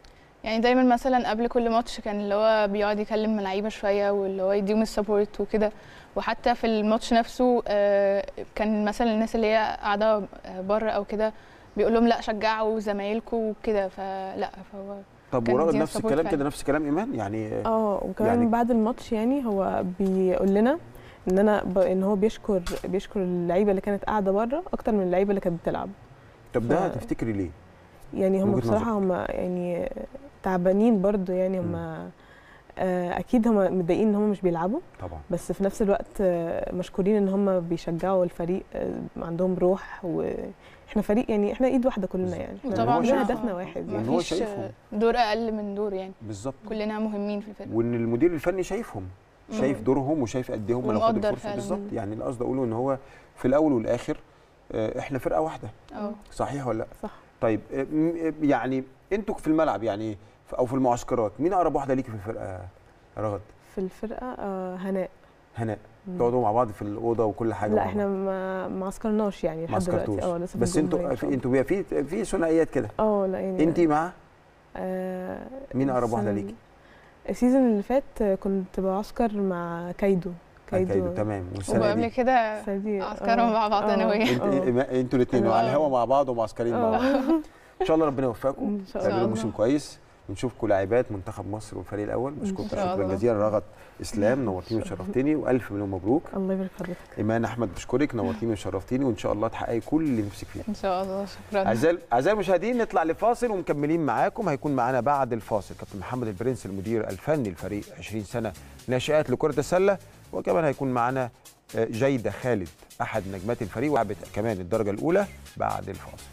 S3: يعني دايما مثلا قبل كل ماتش كان اللي هو بيقعد يكلم اللعيبه شويه واللي هو يديهم السبورت وكده وحتى في الماتش نفسه آه، كان مثلا الناس اللي هي قاعده بره او كده بيقول لهم لا شجعوا زمايلكم وكده فلا فهو
S1: طب
S3: كان
S1: وراغد
S3: يدينا
S1: نفس
S3: support
S1: الكلام
S3: فعلا.
S1: كده نفس كلام ايمان يعني
S2: اه وكمان
S1: يعني-
S2: يعني بعد الماتش يعني هو بيقول لنا ان انا ب... ان هو بيشكر بيشكر اللعيبه اللي كانت قاعده بره اكتر من اللعيبه اللي كانت بتلعب
S1: طب ده
S2: ف-
S1: تفتكري ليه؟
S2: يعني هم
S1: وجهة
S2: بصراحه هم يعني تعبانين برضو يعني هم آه، اكيد هم متضايقين ان هم مش بيلعبوا
S1: طبعا
S2: بس في نفس الوقت آه، مشكورين ان هم بيشجعوا الفريق آه، عندهم روح واحنا فريق يعني احنا ايد واحده كلنا يعني إحنا
S3: وطبعا
S2: كلنا
S1: شايف-
S2: هدفنا واحد
S1: وإن
S2: يعني
S1: هو
S3: مفيش
S1: شايفهم.
S3: دور اقل من دور يعني
S1: بالظبط
S3: كلنا مهمين في الفرقه
S1: وان المدير الفني شايفهم شايف
S3: مم.
S1: دورهم وشايف قد ايه هم لو خدوا
S3: ومقدر
S1: الفرصه
S3: فعلا.
S1: بالظبط يعني القصد اقوله ان هو في الاول والاخر آه، احنا فرقه واحده
S3: اه
S1: صحيح ولا لا؟
S2: صح
S1: طيب آه، م- آه، يعني انتوا في الملعب يعني ف- او في المعسكرات مين اقرب واحده ليكي في الفرقه يا رغد؟
S2: في الفرقه آه، هناء
S1: هناء
S2: مم.
S1: تقعدوا مع بعض في الاوضه وكل حاجه
S2: لا
S1: مع
S2: احنا
S1: بعض.
S2: ما ما عسكرناش يعني
S1: ما
S2: لحد دلوقتي
S1: عسكرتوش
S2: اه لسه في
S1: بس
S2: الجمهورية
S1: انتوا
S2: إن شاء
S1: في- انتوا بيبقى في في ثنائيات كده
S2: الله. اه لا يعني
S1: انت مع
S2: آه
S1: مين اقرب واحده
S2: السنة-
S1: ليكي؟
S2: السيزون اللي فات آه، كنت بعسكر مع كايدو
S1: كايدو تمام والسنه
S3: وقبل
S1: دي
S3: كده
S2: السنة دي
S3: عسكرهم مع بعض أنا
S2: آه،
S3: وهي.
S1: انت
S2: آه.
S1: انتوا الاثنين
S3: آه.
S1: على الهوا مع بعض ومعسكرين مع بعض
S2: آه.
S1: ان شاء الله ربنا يوفقكم
S2: ان شاء
S1: تعملوا
S3: الله.
S1: موسم كويس ونشوفكم لاعبات منتخب مصر والفريق الاول بشكرك
S2: إن
S3: شاء
S1: شكرا
S3: الله.
S1: جزيلا رغد اسلام نورتيني وشرفتني والف مليون مبروك
S2: الله يبارك في حضرتك
S1: ايمان احمد بشكرك نورتيني وشرفتيني وان شاء الله تحققي كل اللي نفسك فيه
S3: ان شاء الله شكرا
S1: اعزائي اعزائي المشاهدين نطلع لفاصل ومكملين معاكم هيكون معانا بعد الفاصل كابتن محمد البرنس المدير الفني لفريق 20 سنه ناشئات لكره السله وكمان هيكون معانا آه، جيده خالد احد نجمات الفريق ولعبت كمان الدرجه الاولى بعد الفاصل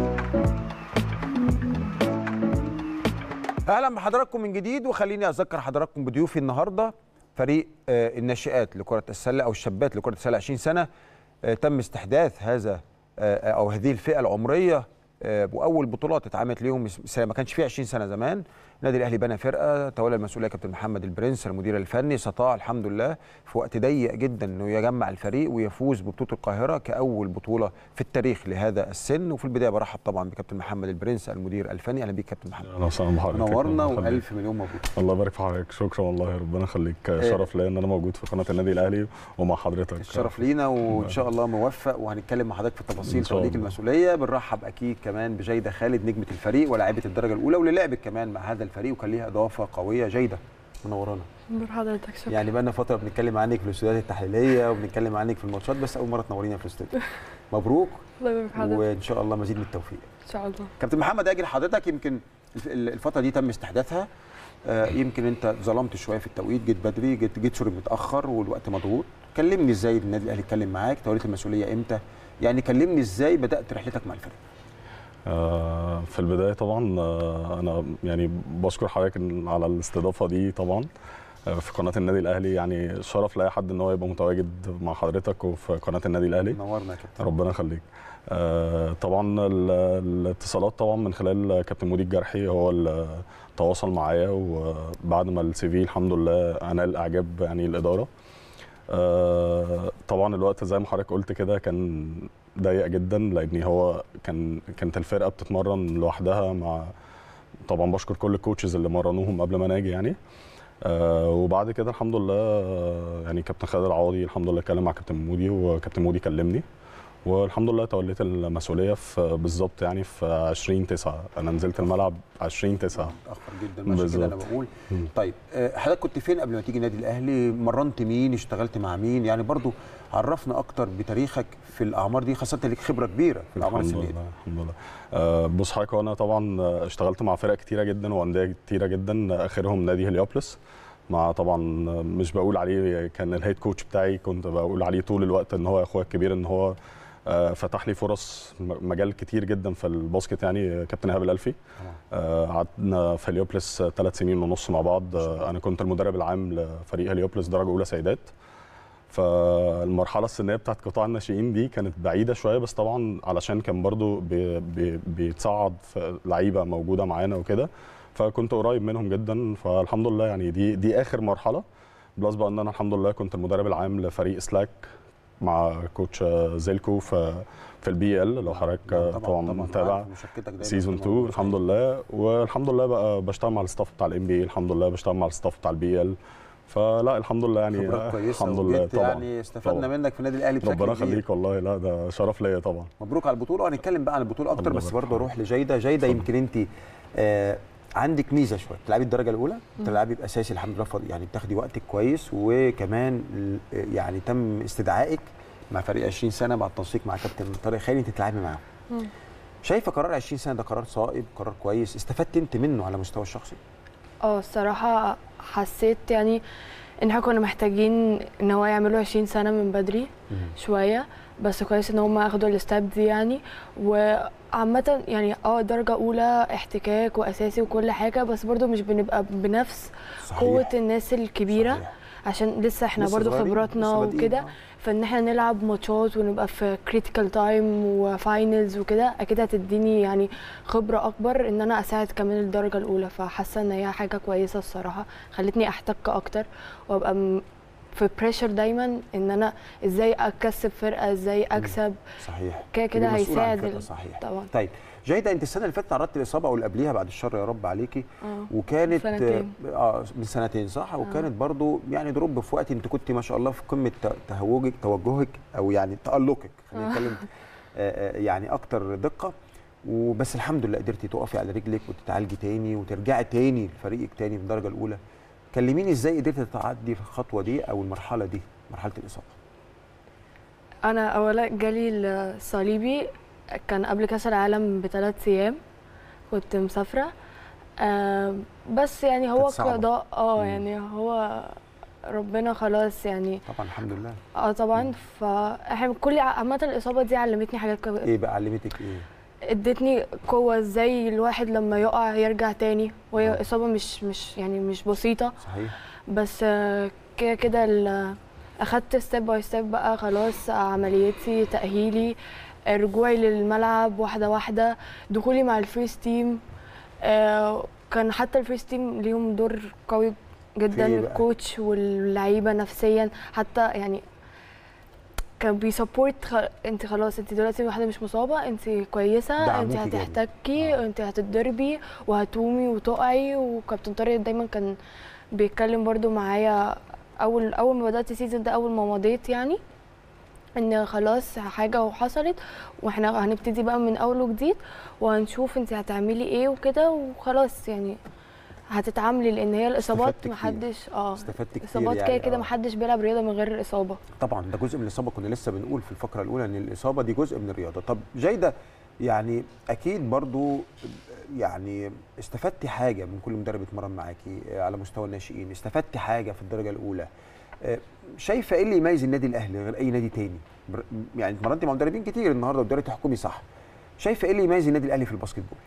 S1: اهلا بحضراتكم من جديد وخليني اذكر حضراتكم بضيوفي النهارده فريق آه، الناشئات لكره السله او الشابات لكره السله 20 سنه آه، تم استحداث هذا آه، او هذه الفئه العمريه آه، واول بطولات اتعملت ليهم س- ما كانش فيه 20 سنه زمان النادي الاهلي بنى فرقه تولى المسؤوليه كابتن محمد البرنس المدير الفني استطاع الحمد لله في وقت ضيق جدا انه يجمع الفريق ويفوز ببطوله القاهره كاول بطوله في التاريخ لهذا السن وفي البدايه برحب طبعا بكابتن محمد البرنس المدير الفني اهلا بيك كابتن محمد
S4: اهلا وسهلا بحضرتك
S1: نورنا
S4: الله يخليك.
S1: والف مليون مبروك
S4: الله يبارك في حضرتك شكرا والله ربنا يخليك شرف ليا ان انا موجود في قناه النادي الاهلي ومع حضرتك
S1: الشرف لينا وان شاء الله موفق وهنتكلم مع حضرتك في التفاصيل
S4: إن شاء
S1: توليك
S4: الله.
S1: المسؤوليه بنرحب اكيد كمان بجيده خالد نجمه الفريق ولاعيبه الدرجه الاولى واللي لعبت كمان مع هذا الفريق وكان ليها اضافه قويه جيده منورانا
S5: نور حضرتك شكرا
S1: يعني بقى لنا فتره بنتكلم عنك في الاستوديوهات التحليليه وبنتكلم عنك في الماتشات بس اول مره تنورينا في الاستوديو مبروك
S5: الله يبارك حضرتك
S1: وان شاء الله مزيد من التوفيق
S5: ان شاء الله
S1: كابتن محمد اجي لحضرتك يمكن الف- الفتره دي تم استحداثها آه، يمكن انت ظلمت شويه في التوقيت جيت بدري جيت جيت سوري متاخر والوقت مضغوط كلمني ازاي النادي الاهلي اتكلم معاك توليت المسؤوليه امتى يعني كلمني ازاي بدات رحلتك مع الفريق
S4: آه، في البدايه طبعا آه، انا يعني بشكر حضرتك إن- على الاستضافه دي طبعا آه، في قناه النادي الاهلي يعني شرف لاي حد ان هو يبقى متواجد مع حضرتك وفي قناه النادي الاهلي
S1: نورنا يا كابتن
S4: ربنا يخليك آه، طبعا ال- الاتصالات طبعا من خلال كابتن مودي الجرحي هو اللي تواصل معايا وبعد ما السي في الحمد لله انال اعجاب يعني الاداره آه، طبعا الوقت زي ما حضرتك قلت كده كان ضيق جدا لان هو كان كانت الفرقه بتتمرن لوحدها مع طبعا بشكر كل الكوتشز اللي مرنوهم قبل ما ناجي يعني آه وبعد كده الحمد لله آه يعني كابتن خالد العوضي الحمد لله اتكلم مع كابتن مودي وكابتن مودي كلمني والحمد لله توليت المسؤوليه في بالظبط يعني في 20 9 انا نزلت الملعب 20 9
S1: متاخر جدا عشان كده انا
S4: بالظبط.
S1: بقول
S4: مم.
S1: طيب آه، حضرتك كنت فين قبل ما تيجي النادي الاهلي مرنت مين اشتغلت مع مين يعني برضو عرفنا اكتر بتاريخك في الاعمار دي خاصه ليك خبره كبيره في الاعمار
S4: الحمد
S1: السنيه دي
S4: لله الحمد لله آه بص حضرتك هو انا طبعا آه، اشتغلت مع فرق كتيره جدا وانديه كتيره جدا آه، اخرهم نادي هليوبلس مع طبعا آه، مش بقول عليه كان الهيد كوتش بتاعي كنت بقول عليه طول الوقت ان هو اخويا الكبير ان هو آه، فتح لي فرص م- مجال كتير جدا في الباسكت يعني آه، كابتن ايهاب الالفي آه، قعدنا في هليوبلس ثلاث سنين ونص مع بعض آه، انا كنت المدرب العام لفريق هليوبلس درجه اولى سيدات فالمرحله السنيه بتاعت قطاع الناشئين دي كانت بعيده شويه بس طبعا علشان كان برضو بي بي بيتصعد في لعيبه موجوده معانا وكده فكنت قريب منهم جدا فالحمد لله يعني دي دي اخر مرحله بلس بقى ان انا الحمد لله كنت المدرب العام لفريق سلاك مع كوتش زيلكو في في البي ال لو حضرتك طبعا متابع
S1: عارف مشاركتك دايماً
S4: سيزون
S1: في
S4: 2
S1: الموضوع.
S4: الحمد لله والحمد لله بقى بشتغل مع الستاف بتاع الام بي الحمد لله بشتغل مع الستاف بتاع البي ال فلا الحمد لله يعني
S1: خبرات كويسه
S4: الحمد لله
S1: وجيت
S4: طبعا
S1: يعني استفدنا
S4: طبعاً.
S1: منك في النادي الاهلي بشكل
S4: ربنا
S1: كبير.
S4: يخليك والله لا ده شرف ليا طبعا
S1: مبروك على البطوله وهنتكلم بقى عن البطوله اكتر
S4: الله
S1: بس
S4: يبارك
S1: برضه
S4: فيك.
S1: اروح لجيده جيده
S4: اتفضل.
S1: يمكن انت آه عندك ميزه شويه بتلعبي الدرجه الاولى بتلعبي باساسي الحمد لله فض- يعني بتاخدي وقتك كويس وكمان ال- يعني تم استدعائك مع فريق 20 سنه بعد تنسيق مع كابتن طارق خالد انت تلعبي معاهم
S2: مم.
S1: شايفه قرار 20 سنه ده قرار صائب قرار كويس استفدت انت منه على المستوى الشخصي
S5: اه الصراحة حسيت يعني ان احنا كنا محتاجين ان هو يعملوا 20 سنة من بدري شوية بس كويس ان هم اخدوا الستاب دي يعني وعامة يعني اه درجة اولى احتكاك واساسي وكل حاجة بس برضو مش بنبقى بنفس
S1: صحيح.
S5: قوة الناس الكبيرة
S1: صحيح.
S5: عشان لسه احنا
S1: لسه
S5: برضو
S1: صغيرين،
S5: خبراتنا
S1: لسه بادئين،
S5: وكده
S1: آه.
S5: فان احنا نلعب ماتشات ونبقى في كريتيكال تايم وفاينلز وكده اكيد هتديني يعني خبره اكبر ان انا اساعد كمان الدرجه الاولى فحاسه ان هي حاجه كويسه الصراحه خلتني احتك اكتر وابقى م- في بريشر دايما ان انا ازاي اكسب فرقه ازاي اكسب
S1: صحيح
S5: كده كده
S1: تبقي مسؤولة عن
S5: هيساعد
S1: فرقة،
S5: ال-
S1: صحيح
S5: طبعا
S1: طيب جيدة انت السنه اللي فاتت تعرضت لاصابه او اللي قبليها بعد الشر يا رب عليكي
S5: اه
S1: وكانت
S5: سنتين.
S1: اه من سنتين صح وكانت برضو يعني دروب في وقت انت كنت ما شاء الله في قمه ت- تهوجك توجهك او يعني تالقك خلينا
S5: آه.
S1: نتكلم آه، آه، يعني اكتر دقه وبس الحمد لله قدرتي تقفي على رجلك وتتعالجي تاني وترجعي تاني لفريقك تاني في الدرجه الاولى كلميني ازاي قدرتي تعدي الخطوه دي او المرحله دي مرحله الاصابه
S5: انا اولا جالي الصليبي كان قبل كاس العالم بثلاث ايام كنت مسافره آه بس يعني هو
S1: كانت صعبة.
S5: قضاء اه
S1: مم.
S5: يعني هو ربنا خلاص يعني
S1: طبعا الحمد لله
S5: اه طبعا فاحنا كل عامه الاصابه دي علمتني حاجات كو...
S1: ايه بقى علمتك ايه
S5: ادتني قوه ازاي الواحد لما يقع يرجع تاني
S1: آه.
S5: وهي اصابه مش مش يعني مش بسيطه
S1: صحيح
S5: بس آه، كده كده ال- اخدت ستيب باي ستيب بقى خلاص عمليتي تاهيلي آه، رجوعي للملعب واحده واحده دخولي مع الفيرست تيم آه، كان حتى الفيرست تيم ليهم دور قوي جدا
S1: في إيه بقى؟
S5: الكوتش واللعيبه نفسيا حتى يعني كان بيسبورت خ... انت خلاص انت دلوقتي واحده مش مصابه انت كويسه انت
S1: دعموكي جامد.
S5: هتحتكي
S1: آه.
S5: انت هتتضربي وهتقومي وتقعي وكابتن طارق دايما كان بيتكلم برضو معايا اول اول ما بدات السيزون ده اول ما مضيت يعني ان خلاص حاجه وحصلت واحنا هنبتدي بقى من اول وجديد وهنشوف انت هتعملي ايه وكده وخلاص يعني هتتعاملي لان هي الاصابات
S1: استفدت كتير.
S5: محدش اه
S1: استفدت كتير
S5: الاصابات كده
S1: يعني،
S5: كده
S1: آه.
S5: محدش بيلعب رياضه من غير الاصابه
S1: طبعا ده جزء من الاصابه كنا لسه بنقول في الفقره الاولى ان الاصابه دي جزء من الرياضه طب جيده يعني اكيد برضو يعني استفدتي حاجه من كل مدرب اتمرن معاكي على مستوى الناشئين استفدتي حاجه في الدرجه الاولى آه، شايفه ايه اللي يميز النادي الاهلي غير اي نادي تاني بر- يعني اتمرنتي مع مدربين كتير النهارده وقدرتي تحكمي صح شايفه ايه اللي يميز النادي الاهلي في الباسكت بول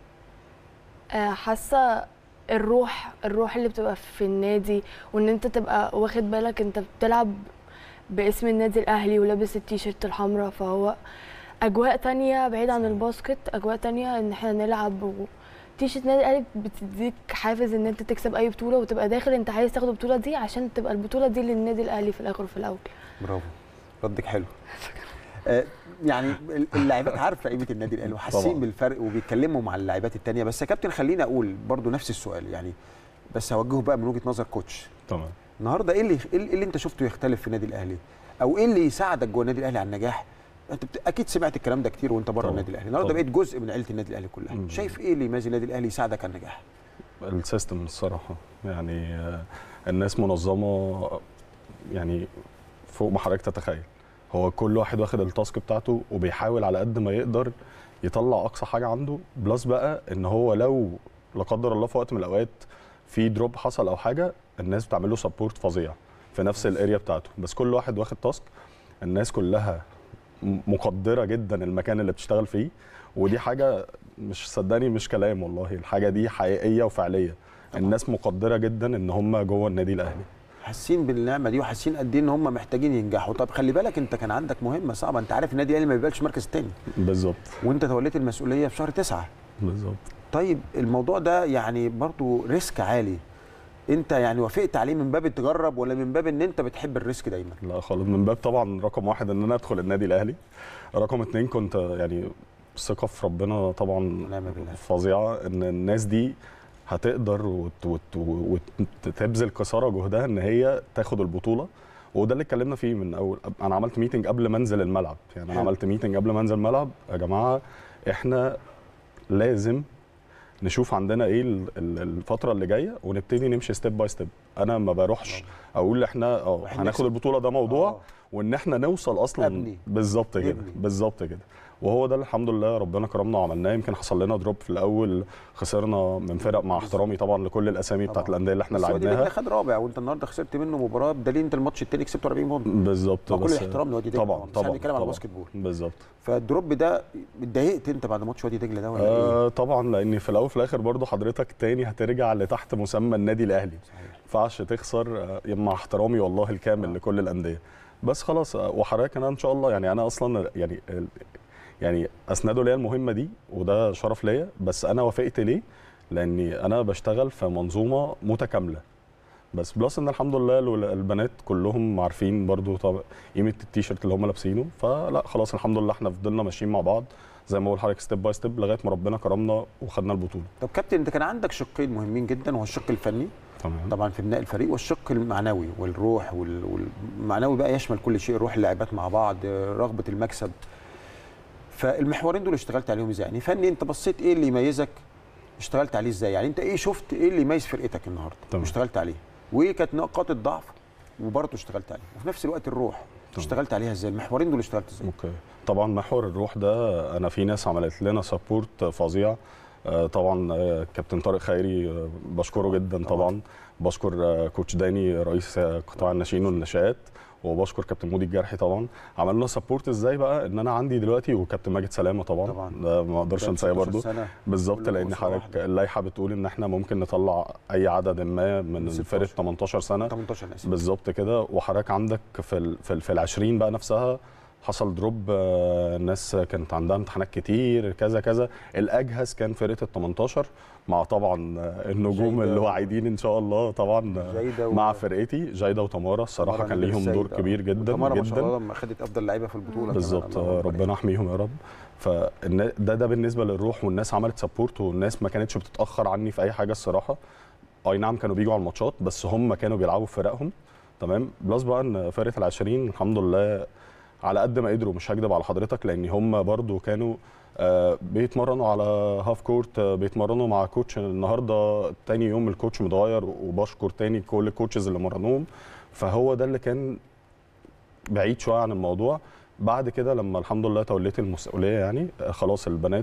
S5: آه، حاسه الروح الروح اللي بتبقى في النادي وان انت تبقى واخد بالك انت بتلعب باسم النادي الاهلي ولابس التيشيرت الحمراء فهو اجواء تانية بعيد عن الباسكت اجواء تانية ان احنا نلعب و... تيشيرت النادي الاهلي بتديك حافز ان انت تكسب اي بطوله وتبقى داخل انت عايز تاخد البطوله دي عشان تبقى البطوله دي للنادي الاهلي في الاخر وفي الاول
S1: برافو ردك حلو آه، يعني اللاعبات عارفه قيمه النادي الاهلي وحاسين
S4: طبعاً.
S1: بالفرق وبيتكلموا مع اللاعبات التانية بس يا كابتن خليني اقول برضو نفس السؤال يعني بس هوجهه بقى من وجهه نظر كوتش
S4: تمام
S1: النهارده ايه اللي ايه اللي انت شفته يختلف في النادي الاهلي او ايه اللي يساعدك جوه النادي الاهلي على النجاح انت بت... اكيد سمعت الكلام ده كتير وانت بره
S4: طبعاً.
S1: النادي الاهلي النهارده
S4: طبعاً.
S1: بقيت جزء من عيله النادي الاهلي كلها
S4: مم.
S1: شايف ايه اللي يميز النادي الاهلي يساعدك على النجاح
S4: السيستم الصراحه يعني آه، الناس منظمه يعني فوق ما حضرتك تتخيل هو كل واحد واخد التاسك بتاعته وبيحاول على قد ما يقدر يطلع اقصى حاجه عنده بلس بقى ان هو لو لا قدر الله في وقت من الاوقات في دروب حصل او حاجه الناس بتعمل له سبورت فظيع في نفس الاريا بتاعته بس كل واحد واخد تاسك الناس كلها م- مقدره جدا المكان اللي بتشتغل فيه ودي حاجه مش صدقني مش كلام والله الحاجه دي حقيقيه وفعليه الناس مقدره جدا ان هم جوه النادي الاهلي
S1: حاسين بالنعمه دي وحاسين قد ايه ان هم محتاجين ينجحوا طب خلي بالك انت كان عندك مهمه صعبه انت عارف النادي الاهلي ما بيبقاش مركز تاني
S4: بالظبط
S1: وانت توليت المسؤوليه في شهر تسعة
S4: بالظبط
S1: طيب الموضوع ده يعني برضو ريسك عالي انت يعني وافقت عليه من باب تجرب ولا من باب ان انت بتحب الريسك دايما
S4: لا خالص من باب طبعا رقم واحد ان انا ادخل النادي الاهلي رقم اتنين كنت يعني ثقه في ربنا طبعا
S1: ونعم بالله.
S4: فظيعه ان الناس دي هتقدر وت- وت- وتبذل قصارى جهدها ان هي تاخد البطوله وده اللي اتكلمنا فيه من اول انا عملت ميتنج قبل ما انزل الملعب يعني انا
S1: حلو.
S4: عملت ميتنج قبل ما انزل الملعب يا جماعه احنا لازم نشوف عندنا ايه ال- ال- الفتره اللي جايه ونبتدي نمشي ستيب باي ستيب انا ما بروحش اقول احنا اه
S1: واحد
S4: هناخد
S1: نكسب.
S4: البطوله ده موضوع
S1: آه.
S4: وان احنا نوصل اصلا
S1: أبني.
S4: بالظبط كده
S1: نبني.
S4: بالظبط كده وهو ده اللي الحمد لله ربنا كرمنا وعملناه يمكن حصل لنا دروب في الاول خسرنا من فرق مع احترامي طبعا لكل الاسامي بتاعت
S1: طبعاً.
S4: الانديه اللي احنا
S1: بس وادي
S4: لعبناها
S1: دجله خد رابع وانت النهارده خسرت منه مباراه بدليل انت الماتش التاني كسبته 40 بونت
S4: بالظبط
S1: مع كل
S4: بس-
S1: احترام لوادي دجله
S4: طبعا
S1: بس احنا
S4: طبعا
S1: بنتكلم على
S4: طبعاً.
S1: باسكت بول
S4: بالظبط
S1: فالدروب ده اتضايقت انت بعد ماتش وادي دجله ده ولا ايه؟
S4: آه طبعا لان في الاول وفي الاخر برضه حضرتك تاني هترجع لتحت مسمى النادي الاهلي
S1: صحيح.
S4: ما ينفعش تخسر آه، مع احترامي والله الكامل
S1: آه.
S4: لكل الانديه بس خلاص آه، وحضرتك انا ان شاء الله يعني انا اصلا يعني ال- يعني اسندوا ليا المهمه دي وده شرف ليا بس انا وافقت ليه لاني انا بشتغل في منظومه متكامله بس بلس ان الحمد لله الول- البنات كلهم عارفين برضو طب قيمه التيشيرت اللي هم لابسينه فلا خلاص الحمد لله احنا فضلنا ماشيين مع بعض زي ما بقول لحضرتك ستيب باي ستيب لغايه ما ربنا كرمنا وخدنا البطوله
S1: طب كابتن انت كان عندك شقين مهمين جدا وهو الشق الفني
S4: تمام
S1: طبعا في بناء الفريق والشق المعنوي والروح وال- والمعنوي بقى يشمل كل شيء روح اللاعبات مع بعض رغبه المكسب فالمحورين دول اشتغلت عليهم ازاي يعني فني انت بصيت ايه اللي يميزك اشتغلت عليه ازاي يعني انت ايه شفت ايه اللي يميز فرقتك النهارده
S4: تمام.
S1: واشتغلت عليه وايه كانت نقاط الضعف وبرضه اشتغلت عليه وفي نفس الوقت الروح اشتغلت عليها ازاي المحورين دول اشتغلت ازاي
S4: اوكي طبعا محور الروح ده انا في ناس عملت لنا سبورت فظيع آه، طبعا آه، كابتن طارق خيري آه، بشكره جدا طبعا بشكر آه، كوتش داني رئيس آه، قطاع الناشئين والنشآت وبشكر كابتن مودي الجرحي طبعا عملنا سبورت ازاي بقى ان انا عندي دلوقتي وكابتن ماجد سلامه طبعا,
S1: طبعاً.
S4: ده ما اقدرش
S1: ده
S4: انساه
S1: 19
S4: برضه
S1: سنة
S4: بالظبط
S1: كل
S4: لان
S1: أسرة
S4: حضرتك
S1: واحدة.
S4: اللائحه بتقول ان احنا ممكن نطلع اي عدد ما من
S1: 16.
S4: فرقه 18 سنه
S1: 18 اسف
S4: بالظبط كده وحضرتك عندك في ال في, ال في العشرين بقى نفسها حصل دروب آه، الناس كانت عندها امتحانات كتير كذا كذا الاجهز كان فرقه ال 18 مع طبعا آه، النجوم
S1: جيدة
S4: اللي
S1: و-
S4: واعدين ان شاء الله طبعا آه،
S1: جيدة و-
S4: مع فرقتي جايده وتمارا الصراحه
S1: تمارا
S4: كان
S1: نادر
S4: ليهم
S1: السيد،
S4: دور
S1: آه.
S4: كبير جدا
S1: وتمارا ما
S4: جدا
S1: شاء الله لما خدت افضل لعيبه في البطوله كمان،
S4: بالظبط
S1: الله
S4: آه،
S1: أكبر.
S4: ربنا يحميهم يا رب فده ده بالنسبه للروح والناس عملت سبورت والناس ما كانتش بتتاخر عني في اي حاجه الصراحه اي نعم كانوا بيجوا على الماتشات بس هم كانوا بيلعبوا في فرقهم تمام بلس بقى ان فرقه العشرين الحمد لله على قد ما قدروا مش هكدب على حضرتك لان هم برضو كانوا آه، بيتمرنوا على هاف كورت آه، بيتمرنوا مع كوتش النهارده تاني يوم الكوتش متغير وبشكر تاني كل الكوتشز اللي مرنوهم فهو ده اللي كان بعيد شويه عن الموضوع بعد كده لما الحمد لله توليت المسؤوليه يعني آه، خلاص البنات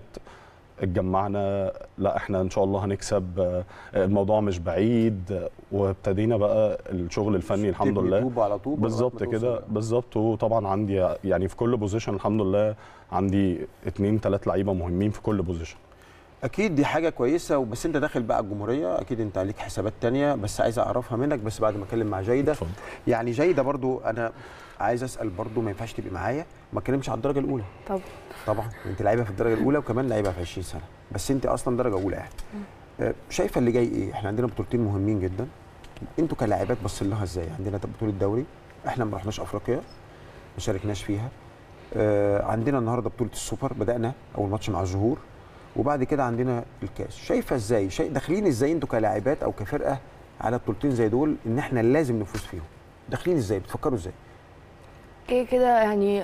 S4: اتجمعنا لا احنا ان شاء الله هنكسب آه، الموضوع مش بعيد آه، وابتدينا بقى الشغل الفني الحمد
S1: تبني
S4: لله
S1: طوبة على طوبة
S4: بالظبط
S1: لغاية ما
S4: كده
S1: توصل.
S4: بالظبط وطبعا عندي يعني في كل بوزيشن الحمد لله عندي اتنين تلات لعيبه مهمين في كل بوزيشن
S1: اكيد دي حاجه كويسه بس انت داخل بقى الجمهوريه اكيد انت عليك حسابات تانية بس عايز اعرفها منك بس بعد ما اتكلم مع جيده
S4: اتفضل
S1: يعني جيده برضو انا عايز اسال برضو ما ينفعش تبقي معايا ما اتكلمش على الدرجه الاولى
S5: طب
S1: طبعا انت لعيبه في الدرجه الاولى وكمان لعيبه في 20 سنه بس انت اصلا درجه اولى يعني آه، شايفه اللي جاي ايه احنا عندنا بطولتين مهمين جدا انتوا كلاعبات باصين لها ازاي عندنا بطوله دوري احنا ما رحناش افريقيا ما شاركناش فيها آه، عندنا النهارده بطوله السوبر بدانا اول ماتش مع الظهور وبعد كده عندنا الكاس شايفه ازاي شايف داخلين ازاي انتوا كلاعبات او كفرقه على بطولتين زي دول ان احنا لازم نفوز فيهم داخلين ازاي بتفكروا ازاي
S5: كده كده يعني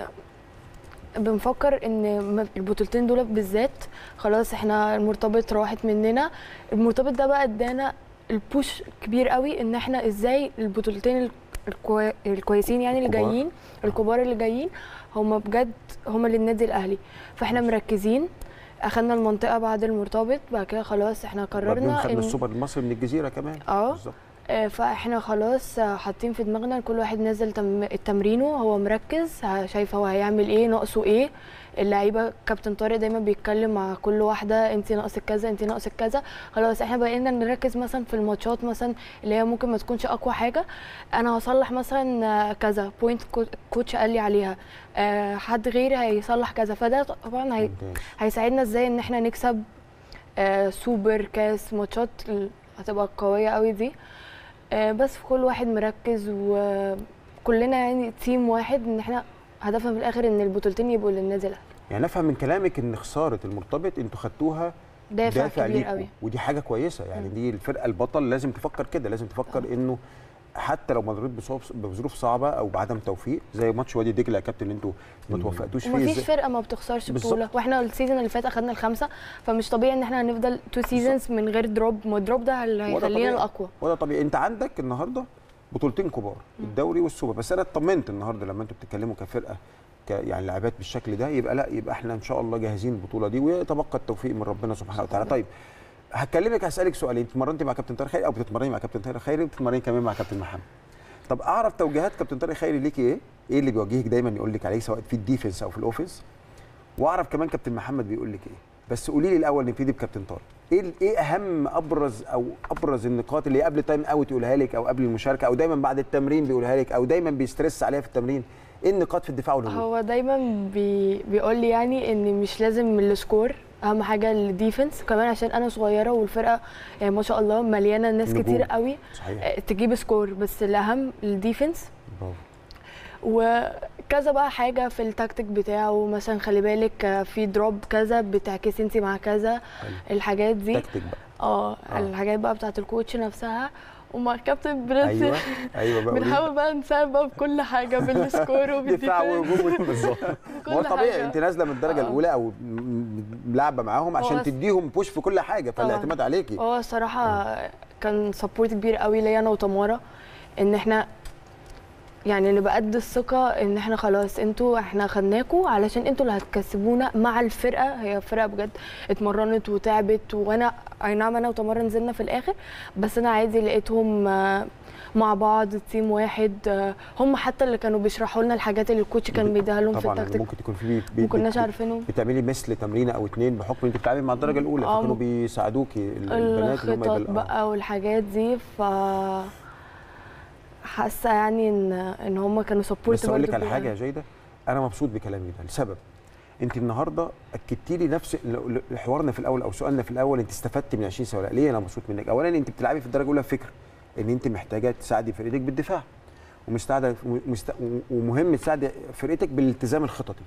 S5: بنفكر ان م- البطولتين دول بالذات خلاص احنا المرتبط راحت مننا المرتبط ده بقى ادانا البوش كبير قوي ان احنا ازاي البطولتين ال- الكوي... الكويسين يعني اللي
S1: الكبار.
S5: جايين الكبار اللي جايين هم بجد هم للنادي الاهلي فاحنا مركزين اخدنا المنطقه بعد المرتبط بعد كده خلاص احنا
S1: وبعدين
S5: قررنا
S1: خدنا
S5: ان
S1: السوبر المصري من الجزيره كمان
S5: اه
S1: بالظبط
S5: آه، فاحنا خلاص آه، حاطين في دماغنا كل واحد نازل تم... تمرينه هو مركز ه- شايف هو هيعمل ايه ناقصه ايه اللعيبه كابتن طارق دايما بيتكلم مع كل واحده انت ناقصك كذا انت ناقصك كذا خلاص احنا بقينا نركز مثلا في الماتشات مثلا اللي هي ممكن ما تكونش اقوى حاجه انا هصلح مثلا آه، كذا بوينت كوتش قال لي عليها آه، حد غيري هيصلح كذا فده طبعا هي...
S1: ممتاز.
S5: هيساعدنا ازاي ان احنا نكسب آه، سوبر كاس ماتشات ال- هتبقى قويه قوي دي آه، بس كل واحد مركز وكلنا يعني تيم واحد ان احنا هدفنا في الاخر ان البطولتين يبقوا للنادي الاهلي
S1: يعني نفهم من كلامك ان خساره المرتبط انتوا خدتوها
S5: دافع, كبير
S1: ليكوا.
S5: قوي
S1: ودي حاجه كويسه يعني
S5: مم.
S1: دي الفرقه البطل لازم تفكر كده لازم تفكر انه حتى لو مريت بصعوب- بظروف صعبه او بعدم توفيق زي ماتش وادي دجله يا كابتن اللي انتوا ما
S4: مم.
S1: توفقتوش فيه
S5: ومفيش
S1: إزاي؟
S5: فرقه ما بتخسرش
S1: بالظبط.
S5: بطوله واحنا السيزون اللي فات اخدنا الخمسه فمش طبيعي ان احنا هنفضل تو سيزونز من غير دروب ما الدروب ده اللي
S1: وده
S5: هيخلينا
S1: طبيعي.
S5: الاقوى
S1: وده طبيعي انت عندك النهارده بطولتين كبار الدوري والسوبر بس انا اطمنت النهارده لما انتوا بتتكلموا كفرقه ك يعني لاعبات بالشكل ده يبقى لا يبقى احنا ان شاء الله جاهزين البطوله دي ويتبقى التوفيق من ربنا سبحانه وتعالى طيب هكلمك هسالك سؤالين اتمرنتي مع كابتن طارق خيري او بتتمرني مع كابتن طارق خيري وبتتمرني كمان مع كابتن محمد طب اعرف توجيهات كابتن طارق خيري ليكي ايه ايه اللي بيوجهك دايما يقول لك عليه سواء في الديفنس او في الاوفنس واعرف كمان كابتن محمد بيقول لك ايه بس قولي لي الاول نبتدي بكابتن طارق ايه ال- ايه اهم ابرز او ابرز النقاط اللي قبل تايم اوت يقولها لك او قبل المشاركه او دايما بعد التمرين بيقولها لك او دايما بيسترس عليها في التمرين ايه النقاط في الدفاع والهجوم
S5: هو دايما بي بيقول لي يعني ان مش لازم السكور اهم حاجه الديفنس كمان عشان انا صغيره والفرقه يعني ما شاء الله مليانه ناس
S1: نجوم.
S5: كتير قوي
S1: صحيح
S5: آه، تجيب سكور بس الاهم الديفنس
S1: برافو
S5: وكذا بقى حاجه في التكتيك بتاعه مثلا خلي بالك آه، في دروب كذا بتعكسي انت مع كذا
S1: حلو.
S5: الحاجات دي
S1: تكتيك بقى
S5: اه
S1: آه.
S5: الحاجات بقى بتاعت الكوتش نفسها ومع كابتن برنس
S1: ايوه ايوه بقى قولي.
S5: بنحاول بقى نساعد بقى بكل حاجه بالسكور
S1: دفاع
S5: وبالديفنس
S1: وهجوم بالظبط
S5: بكل
S1: ما هو طبيعي
S5: حاجة.
S1: انت نازله من الدرجه
S5: آه.
S1: الاولى او م- م- لعبه معاهم عشان
S5: هو أص-
S1: تديهم بوش في كل حاجه
S5: طبعاً.
S1: فالاعتماد عليكي
S5: هو الصراحه كان سبورت كبير قوي ليا انا وتمارا ان احنا يعني نبقى قد الثقه ان احنا خلاص انتوا احنا خدناكوا علشان انتوا اللي هتكسبونا مع الفرقه هي فرقه بجد اتمرنت وتعبت وانا اي نعم انا وتمارا نزلنا في الاخر بس انا عادي لقيتهم آه، مع بعض تيم واحد آه، هم حتى اللي كانوا بيشرحوا لنا الحاجات اللي الكوتش كان بيديها لهم في
S1: طبعا
S5: التكتيك
S1: ممكن تكون في بي- بي-
S5: ما كناش
S1: بت-
S5: عارفينهم
S1: بتعملي مثل تمرينه او اتنين بحكم انت بتتعاملي مع الدرجه الاولى
S5: آه،
S1: فكانوا بيساعدوكي ال- البنات اللي هم
S5: الخطط
S1: يبقى- آه.
S5: بقى والحاجات دي ف حاسه يعني ان ان هم كانوا سبورت
S1: بس اقول لك على حاجه يا جيده انا مبسوط بكلامي ده لسبب انت النهارده اكدتي لي نفس ال- ال- حوارنا في الاول او سؤالنا في الاول انت استفدت من 20 سنه ولا لا؟ ليه انا مبسوط منك اولا انت بتلعبي في الدرجه الاولى فكره ان انت محتاجه تساعدي فرقتك بالدفاع ومستعده ومست... ومهم تساعدي فرقتك بالالتزام الخططي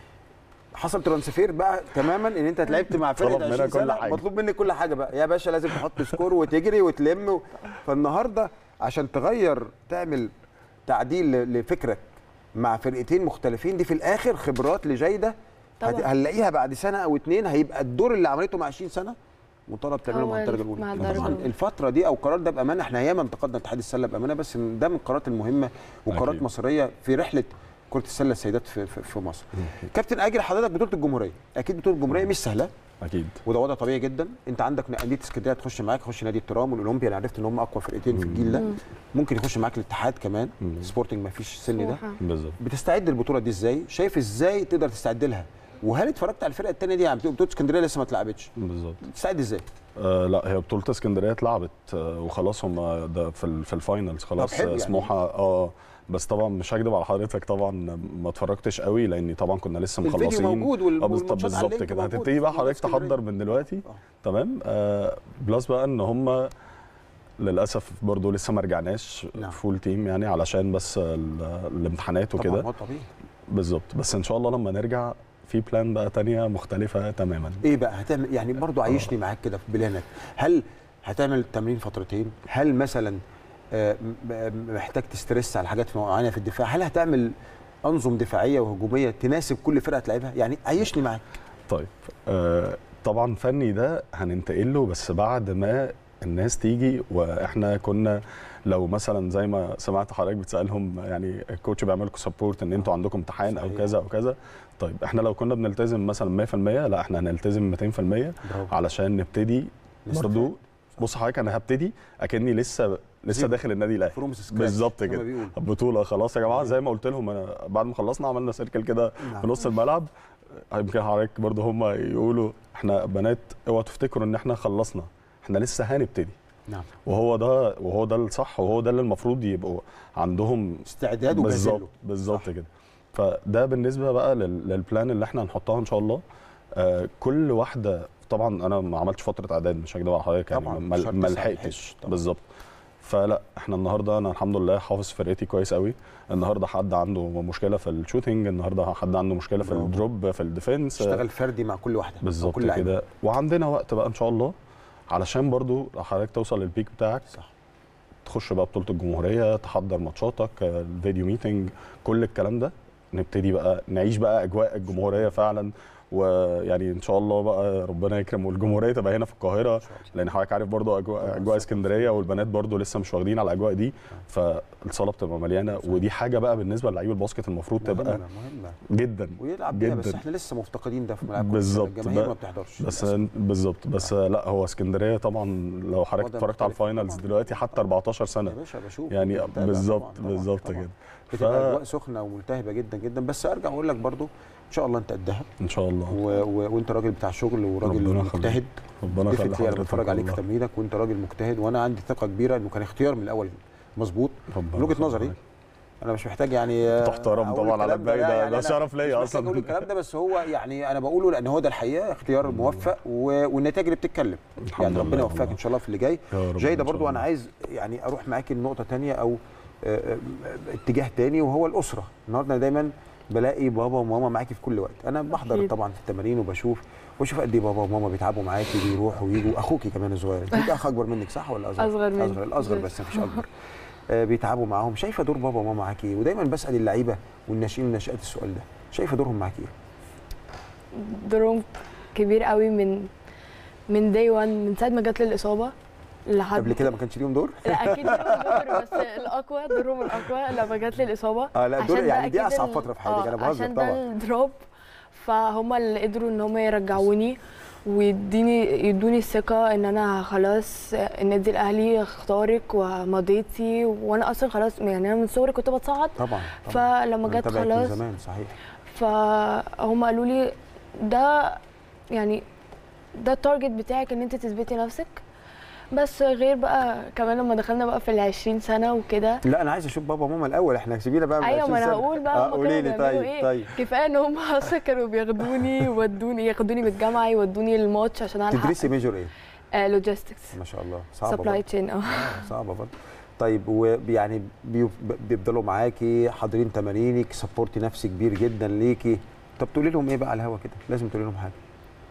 S1: حصل ترانسفير بقى تماما ان انت اتلعبت مع فرقه
S4: طلب منها
S1: 20
S4: كل
S1: سنه
S4: حاجة.
S1: مطلوب منك كل حاجه بقى يا باشا لازم تحط سكور وتجري وتلم و... فالنهارده عشان تغير تعمل تعديل ل- لفكرك مع فرقتين مختلفين دي في الاخر خبرات لجيده
S5: طبعاً.
S1: هت- هنلاقيها بعد سنه او اتنين هيبقى الدور اللي عملته مع 20 سنه مطالب تعمله
S5: هو
S1: مع الدرجه
S5: ال-
S1: الاولى
S5: مع الدرجة
S1: طبعاً
S5: الأولى.
S1: الفتره دي او القرار ده بامانه احنا ياما انتقدنا اتحاد السله بامانه بس ده من القرارات المهمه وقرارات
S4: أكيد.
S1: مصريه في رحله كره السله السيدات في, في, في مصر كابتن اجل حضرتك بطوله الجمهوريه اكيد بطوله الجمهوريه مش سهله
S4: اكيد
S1: وده وضع طبيعي جدا انت عندك انديه اسكندريه تخش معاك تخش نادي الترام والاولمبيا انا عرفت ان هم اقوى فرقتين في الجيل ده
S5: مم.
S1: ممكن يخش معاك الاتحاد كمان
S4: مم.
S1: سبورتنج ما فيش السن ده
S5: سموحة.
S4: بالظبط
S1: بتستعد للبطوله دي ازاي شايف ازاي تقدر تستعد لها وهل اتفرجت على الفرقه الثانيه دي يعني بطوله اسكندريه لسه ما اتلعبتش
S4: بالظبط
S1: تستعد ازاي
S4: آه لا هي بطولة اسكندرية اتلعبت آه وخلاص هم ده في ال- في الفاينلز خلاص
S1: حلو
S4: آه،
S1: يعني.
S4: سموحة اه بس طبعا مش هكدب على حضرتك طبعا ما اتفرجتش قوي لاني طبعا كنا لسه
S1: الفيديو
S4: مخلصين
S1: موجود وال-
S4: اه بس- طب
S1: والماتشات على
S4: بالظبط
S1: اللينك
S4: كده
S1: موجود
S4: هتبتدي بقى
S1: في
S4: حضرتك
S1: اسكندرية.
S4: تحضر من دلوقتي
S1: آه.
S4: تمام آه بلس بقى ان هم للاسف برضو لسه ما رجعناش
S1: نعم.
S4: فول تيم يعني علشان بس ال- الامتحانات
S1: طبعا
S4: وكده
S1: هو طبيعي
S4: بالظبط بس ان شاء الله لما نرجع في بلان بقى تانية مختلفة تماما
S1: ايه بقى هتعمل يعني برضو عيشني معاك كده في بلانك هل هتعمل التمرين فترتين هل مثلا آه، م- م- محتاج تسترس على حاجات معينه في الدفاع هل هتعمل انظم دفاعيه وهجوميه تناسب كل فرقه تلعبها يعني عيشني معاك
S4: طيب آه طبعا فني ده هننتقل له بس بعد ما الناس تيجي واحنا كنا لو مثلا زي ما سمعت حضرتك بتسالهم يعني الكوتش بيعمل لكم سبورت ان انتوا عندكم امتحان او
S1: صحيح.
S4: كذا او كذا طيب احنا لو كنا بنلتزم مثلا 100% لا احنا هنلتزم 200%
S1: برافو
S4: علشان نبتدي
S1: نستفاد.
S4: برضو بص حضرتك انا هبتدي اكني لسه لسه
S1: زيرو.
S4: داخل النادي الاهلي
S1: فروم سكراتش
S4: بالظبط
S1: زي ما
S4: كده
S1: بيقولوا.
S4: بطوله خلاص يا جماعه زي ما قلت لهم انا بعد ما خلصنا عملنا سيركل كده
S1: نعم.
S4: في نص الملعب يمكن حضرتك برضه هم يقولوا احنا بنات اوعوا تفتكروا ان احنا خلصنا احنا لسه هنبتدي
S1: نعم
S4: وهو ده وهو ده الصح وهو ده اللي المفروض يبقوا عندهم
S1: استعداد
S4: بالظبط
S1: وجاهزين
S4: بالظبط
S1: صح.
S4: كده فده بالنسبه بقى لل- للبلان اللي احنا هنحطها ان شاء الله آه كل واحده طبعا انا ما عملتش فتره اعداد مش هكدب على حضرتك يعني
S1: طبعاً،
S4: ما
S1: شرط
S4: ما
S1: صعب
S4: لحقتش
S1: الحج طبعاً.
S4: بالظبط فلا احنا النهارده انا الحمد لله حافظ فرقتي كويس قوي النهارده حد عنده مشكله في الشوتينج النهارده حد عنده مشكله في
S1: برافو.
S4: الدروب في الديفنس
S1: تشتغل فردي مع كل واحده مع
S4: بالظبط
S1: كل لعيب.
S4: كده وعندنا وقت بقى ان شاء الله علشان برضو لو حضرتك توصل للبيك بتاعك
S1: صح
S4: تخش بقى بطوله الجمهوريه تحضر ماتشاتك آه، الفيديو ميتنج كل الكلام ده نبتدي بقى نعيش بقى اجواء الجمهوريه فعلا ويعني ان شاء الله بقى ربنا يكرم والجمهوريه تبقى هنا في القاهره
S1: شاء الله.
S4: لان حضرتك عارف برضو اجواء
S1: طبعاً،
S4: اجواء
S1: صح.
S4: اسكندريه والبنات برضو لسه مش واخدين على الاجواء دي فالصاله بتبقى مليانه ودي حاجه بقى بالنسبه للعيب الباسكت المفروض تبقى
S1: مهمه مهمه
S4: جدا
S1: ويلعب بيها بس
S4: جداً.
S1: احنا لسه مفتقدين ده في ملعب كرة
S4: بالظبط.
S1: السلة. الجماهير
S4: ب-
S1: ما بتحضرش
S4: بس
S1: للأسف.
S4: بالظبط بس لا هو اسكندريه طبعا لو حضرتك
S1: وضع
S4: اتفرجت على
S1: مختلف.
S4: الفاينلز
S1: طبعاً.
S4: دلوقتي حتى 14
S1: يا
S4: سنه
S1: باشا بشوف
S4: يعني
S1: بتابع
S4: بالظبط
S1: طبعاً، طبعاً،
S4: بالظبط
S1: طبعاً.
S4: كده
S1: بتبقى اجواء
S4: ف-
S1: سخنه وملتهبه جدا جدا بس ارجع اقول لك برضو ان شاء الله انت قدها
S4: ان شاء الله
S1: و... و... وانت راجل بتاع شغل وراجل
S4: ربنا يخليك.
S1: مجتهد
S4: ربنا يخلي
S1: ديفنتلي انا
S4: حضرتك
S1: بتفرج عليك في
S4: والله.
S1: تمرينك وانت راجل مجتهد وانا عندي ثقه كبيره انه كان اختيار من الاول مظبوط
S4: ربنا
S1: من وجهه
S4: يخلي
S1: نظري
S4: حضرتك.
S1: انا مش محتاج يعني
S4: تحترم
S1: أقول
S4: طبعاً على
S1: الكلام
S4: الباقي،
S1: لا،
S4: ده-
S1: يعني
S4: ده
S1: أنا
S4: شرف ليا
S1: مش محتاج
S4: أصلاً.
S1: اقول الكلام ده بس هو يعني انا بقوله لان هو ده الحقيقه اختيار موفق و... والنتائج اللي بتتكلم
S4: الحمد
S1: يعني
S4: لله
S1: ربنا يوفقك
S4: والله.
S1: ان شاء الله في اللي جاي
S4: يا رب
S1: جايده
S4: إن شاء
S1: برضو انا
S4: الله.
S1: عايز يعني اروح معاكي لنقطه تانية او آه، آه، اتجاه تاني وهو الاسره النهارده أنا دايما بلاقي بابا وماما معاكي في كل وقت انا بحضر
S5: أكيد.
S1: طبعا في التمارين وبشوف واشوف قد ايه بابا وماما بيتعبوا معاكي بيروحوا ويجوا اخوكي كمان صغير ليك اخ اكبر منك صح ولا اصغر
S5: أصغر مني.
S1: اصغر الاصغر بس مفيش اكبر آه، بيتعبوا معاهم شايفه دور بابا وماما معاكي ايه ودايما بسال اللعيبه والناشئين والناشئات السؤال ده شايفه دورهم معاكي ايه
S5: دورهم كبير قوي من من داي 1 من ساعه ما جات لي الاصابه لحد
S1: قبل كده ما كانش ليهم دور
S5: لا اكيد ليهم دور بس الاقوى دورهم الاقوى لما جات لي الاصابه
S1: اه لا دول
S5: عشان ده
S1: يعني دي
S5: أكيد
S1: اصعب
S5: ال-
S1: فتره في حياتك انا
S5: آه،
S1: بهزر
S5: عشان
S1: طبعا
S5: ده الدروب فهم اللي قدروا ان هم يرجعوني ويديني يدوني الثقه ان انا خلاص النادي الاهلي اختارك ومضيتي وانا اصلا خلاص يعني انا من صغري كنت بتصعد
S1: طبعا طبعا
S5: فلما
S1: أنا
S5: جت
S1: متابعك من
S5: خلاص
S1: زمان صحيح
S5: فهم قالوا لي ده يعني ده التارجت بتاعك ان انت تثبتي نفسك بس غير بقى كمان لما دخلنا بقى في ال 20 سنه وكده
S1: لا انا عايز اشوف بابا وماما الاول احنا سيبينا بقى من
S5: ايوه
S1: 20
S5: ما انا
S1: سنة.
S5: هقول بقى
S1: آه،
S5: هم
S1: قولي
S5: كانوا
S1: لي
S5: بيعملوا
S1: طيب
S5: ايه
S1: طيب
S5: كفايه ان هم اصلا كانوا بياخدوني يودوني ياخدوني من الجامعه يودوني الماتش عشان الحق
S1: تدرسي ميجور ايه
S5: لوجيستكس
S1: ما شاء الله صعبه
S5: سبلاي
S1: برضه.
S5: تشين اه
S1: آه، صعبه برضه طيب ويعني بيف- بيفضلوا معاكي حاضرين تمارينك سبورتي نفسي كبير جدا ليكي طب تقولي لهم ايه بقى على الهوا كده لازم تقولي لهم حاجه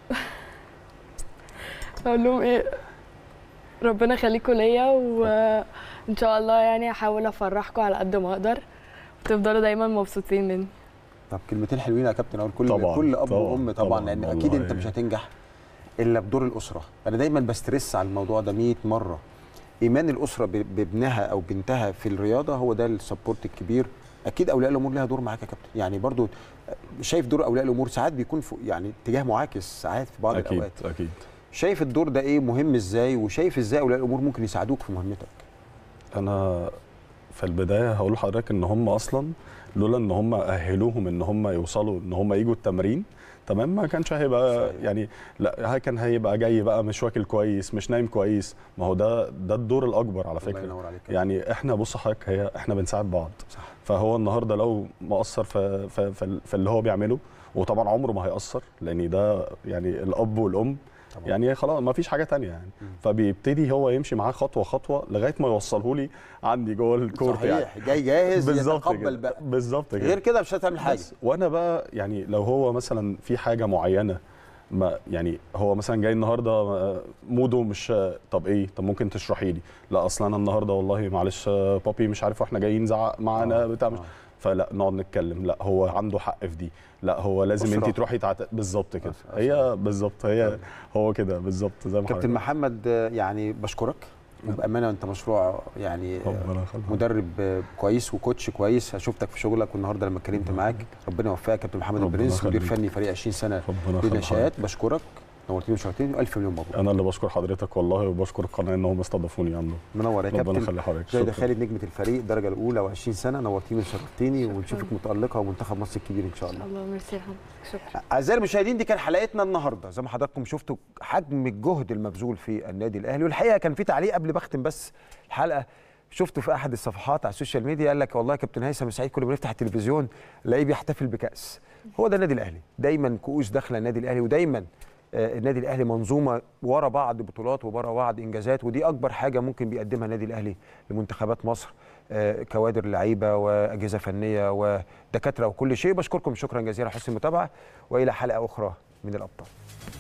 S5: اقول لهم ايه ربنا يخليكم ليا وان شاء الله يعني هحاول افرحكم على قد ما اقدر وتفضلوا دايما مبسوطين مني
S1: طب كلمتين حلوين يا كابتن اقول كل
S4: طبعاً،
S1: كل اب
S4: طبعاً،
S1: وام طبعا
S4: طبعاً،
S1: لان
S4: والله.
S1: اكيد انت مش هتنجح الا بدور الاسره انا دايما بسترس على الموضوع ده 100 مره ايمان الاسره ب- بابنها او بنتها في الرياضه هو ده السبورت الكبير اكيد اولياء الامور لها دور معاك يا كابتن يعني برضو شايف دور اولياء الامور ساعات بيكون في يعني اتجاه معاكس ساعات في بعض
S4: اكيد
S1: الاوقات
S4: اكيد
S1: شايف الدور ده ايه مهم ازاي وشايف ازاي اولياء الامور ممكن يساعدوك في مهمتك
S4: انا في البدايه هقول لحضرتك ان هم اصلا لولا ان هم اهلوهم ان هم يوصلوا ان هم يجوا التمرين تمام ما كانش هيبقى
S1: صحيح.
S4: يعني لا كان هيبقى جاي بقى مش واكل كويس مش نايم كويس ما هو ده ده الدور الاكبر على
S1: الله
S4: فكره
S1: ينور عليك
S4: يعني احنا بص حضرتك هي احنا بنساعد بعض
S1: صح
S4: فهو النهارده لو مقصر في في في, في اللي هو بيعمله وطبعا عمره ما هيأثر لان ده يعني الاب والام
S1: طبعا
S4: يعني خلاص ما فيش حاجه تانية يعني
S1: مم.
S4: فبيبتدي هو يمشي معاه خطوه خطوه لغايه ما يوصله لي عندي جوه الكورت يعني
S1: صحيح جاي جاهز
S4: بالظبط
S1: يتقبل
S4: كده
S1: بقى
S4: بالظبط كده
S1: غير كده مش هتعمل حاجه
S4: بس وانا بقى يعني لو هو مثلا في حاجه معينه ما يعني هو مثلا جاي النهارده آه، موده مش طب ايه طب ممكن تشرحي لي لا اصلا انا النهارده والله معلش آه، بابي مش عارف واحنا جايين زعق معانا
S1: آه،
S4: بتاع مش
S1: آه.
S4: فلا نقعد نتكلم لا هو عنده حق في دي لا هو لازم
S1: أسرة.
S4: انت تروحي تعت... بالظبط كده
S1: أسرة.
S4: هي بالظبط هي هو كده بالظبط زي ما
S1: كابتن
S4: حضرتك-
S1: محمد آه، يعني بشكرك وبامانه انت مشروع يعني آه،
S4: ربنا يخليك
S1: مدرب آه، كويس وكوتش كويس شفتك في شغلك والنهارده لما اتكلمت معاك ربنا يوفقك كابتن محمد
S4: ربنا
S1: البرنس مدير
S4: يخليك.
S1: فني فريق 20 سنه
S4: ربنا يخليك
S1: للنشآت بشكرك نورتني وشرفتني والف مليون مبروك
S4: انا اللي بشكر حضرتك والله وبشكر القناه ان هم استضافوني عنده
S1: منور يا
S4: ربنا
S1: كابتن
S4: يخلي حضرتك
S1: جايده
S4: شكراً.
S1: خالد نجمه الفريق الدرجه الاولى و20 سنه نورتيني وشرفتيني ونشوفك متالقه ومنتخب مصر الكبير ان شاء الله
S5: الله ميرسي يا حضرتك شكرا
S1: اعزائي المشاهدين دي كان حلقتنا النهارده زي ما حضراتكم شفتوا حجم الجهد المبذول في النادي الاهلي والحقيقه كان في تعليق قبل ما اختم بس الحلقه شفته في احد الصفحات على السوشيال ميديا قال لك والله يا كابتن هيثم سعيد كل ما نفتح التلفزيون نلاقيه بيحتفل بكاس هو ده النادي الاهلي دايما كؤوس داخله النادي الاهلي ودايما آه، النادي الاهلي منظومه ورا بعض بطولات وورا بعض انجازات ودي اكبر حاجه ممكن بيقدمها النادي الاهلي لمنتخبات مصر آه، كوادر لعيبه واجهزه فنيه ودكاتره وكل شيء بشكركم شكرا جزيلا على حسن المتابعه والى حلقه اخرى من الابطال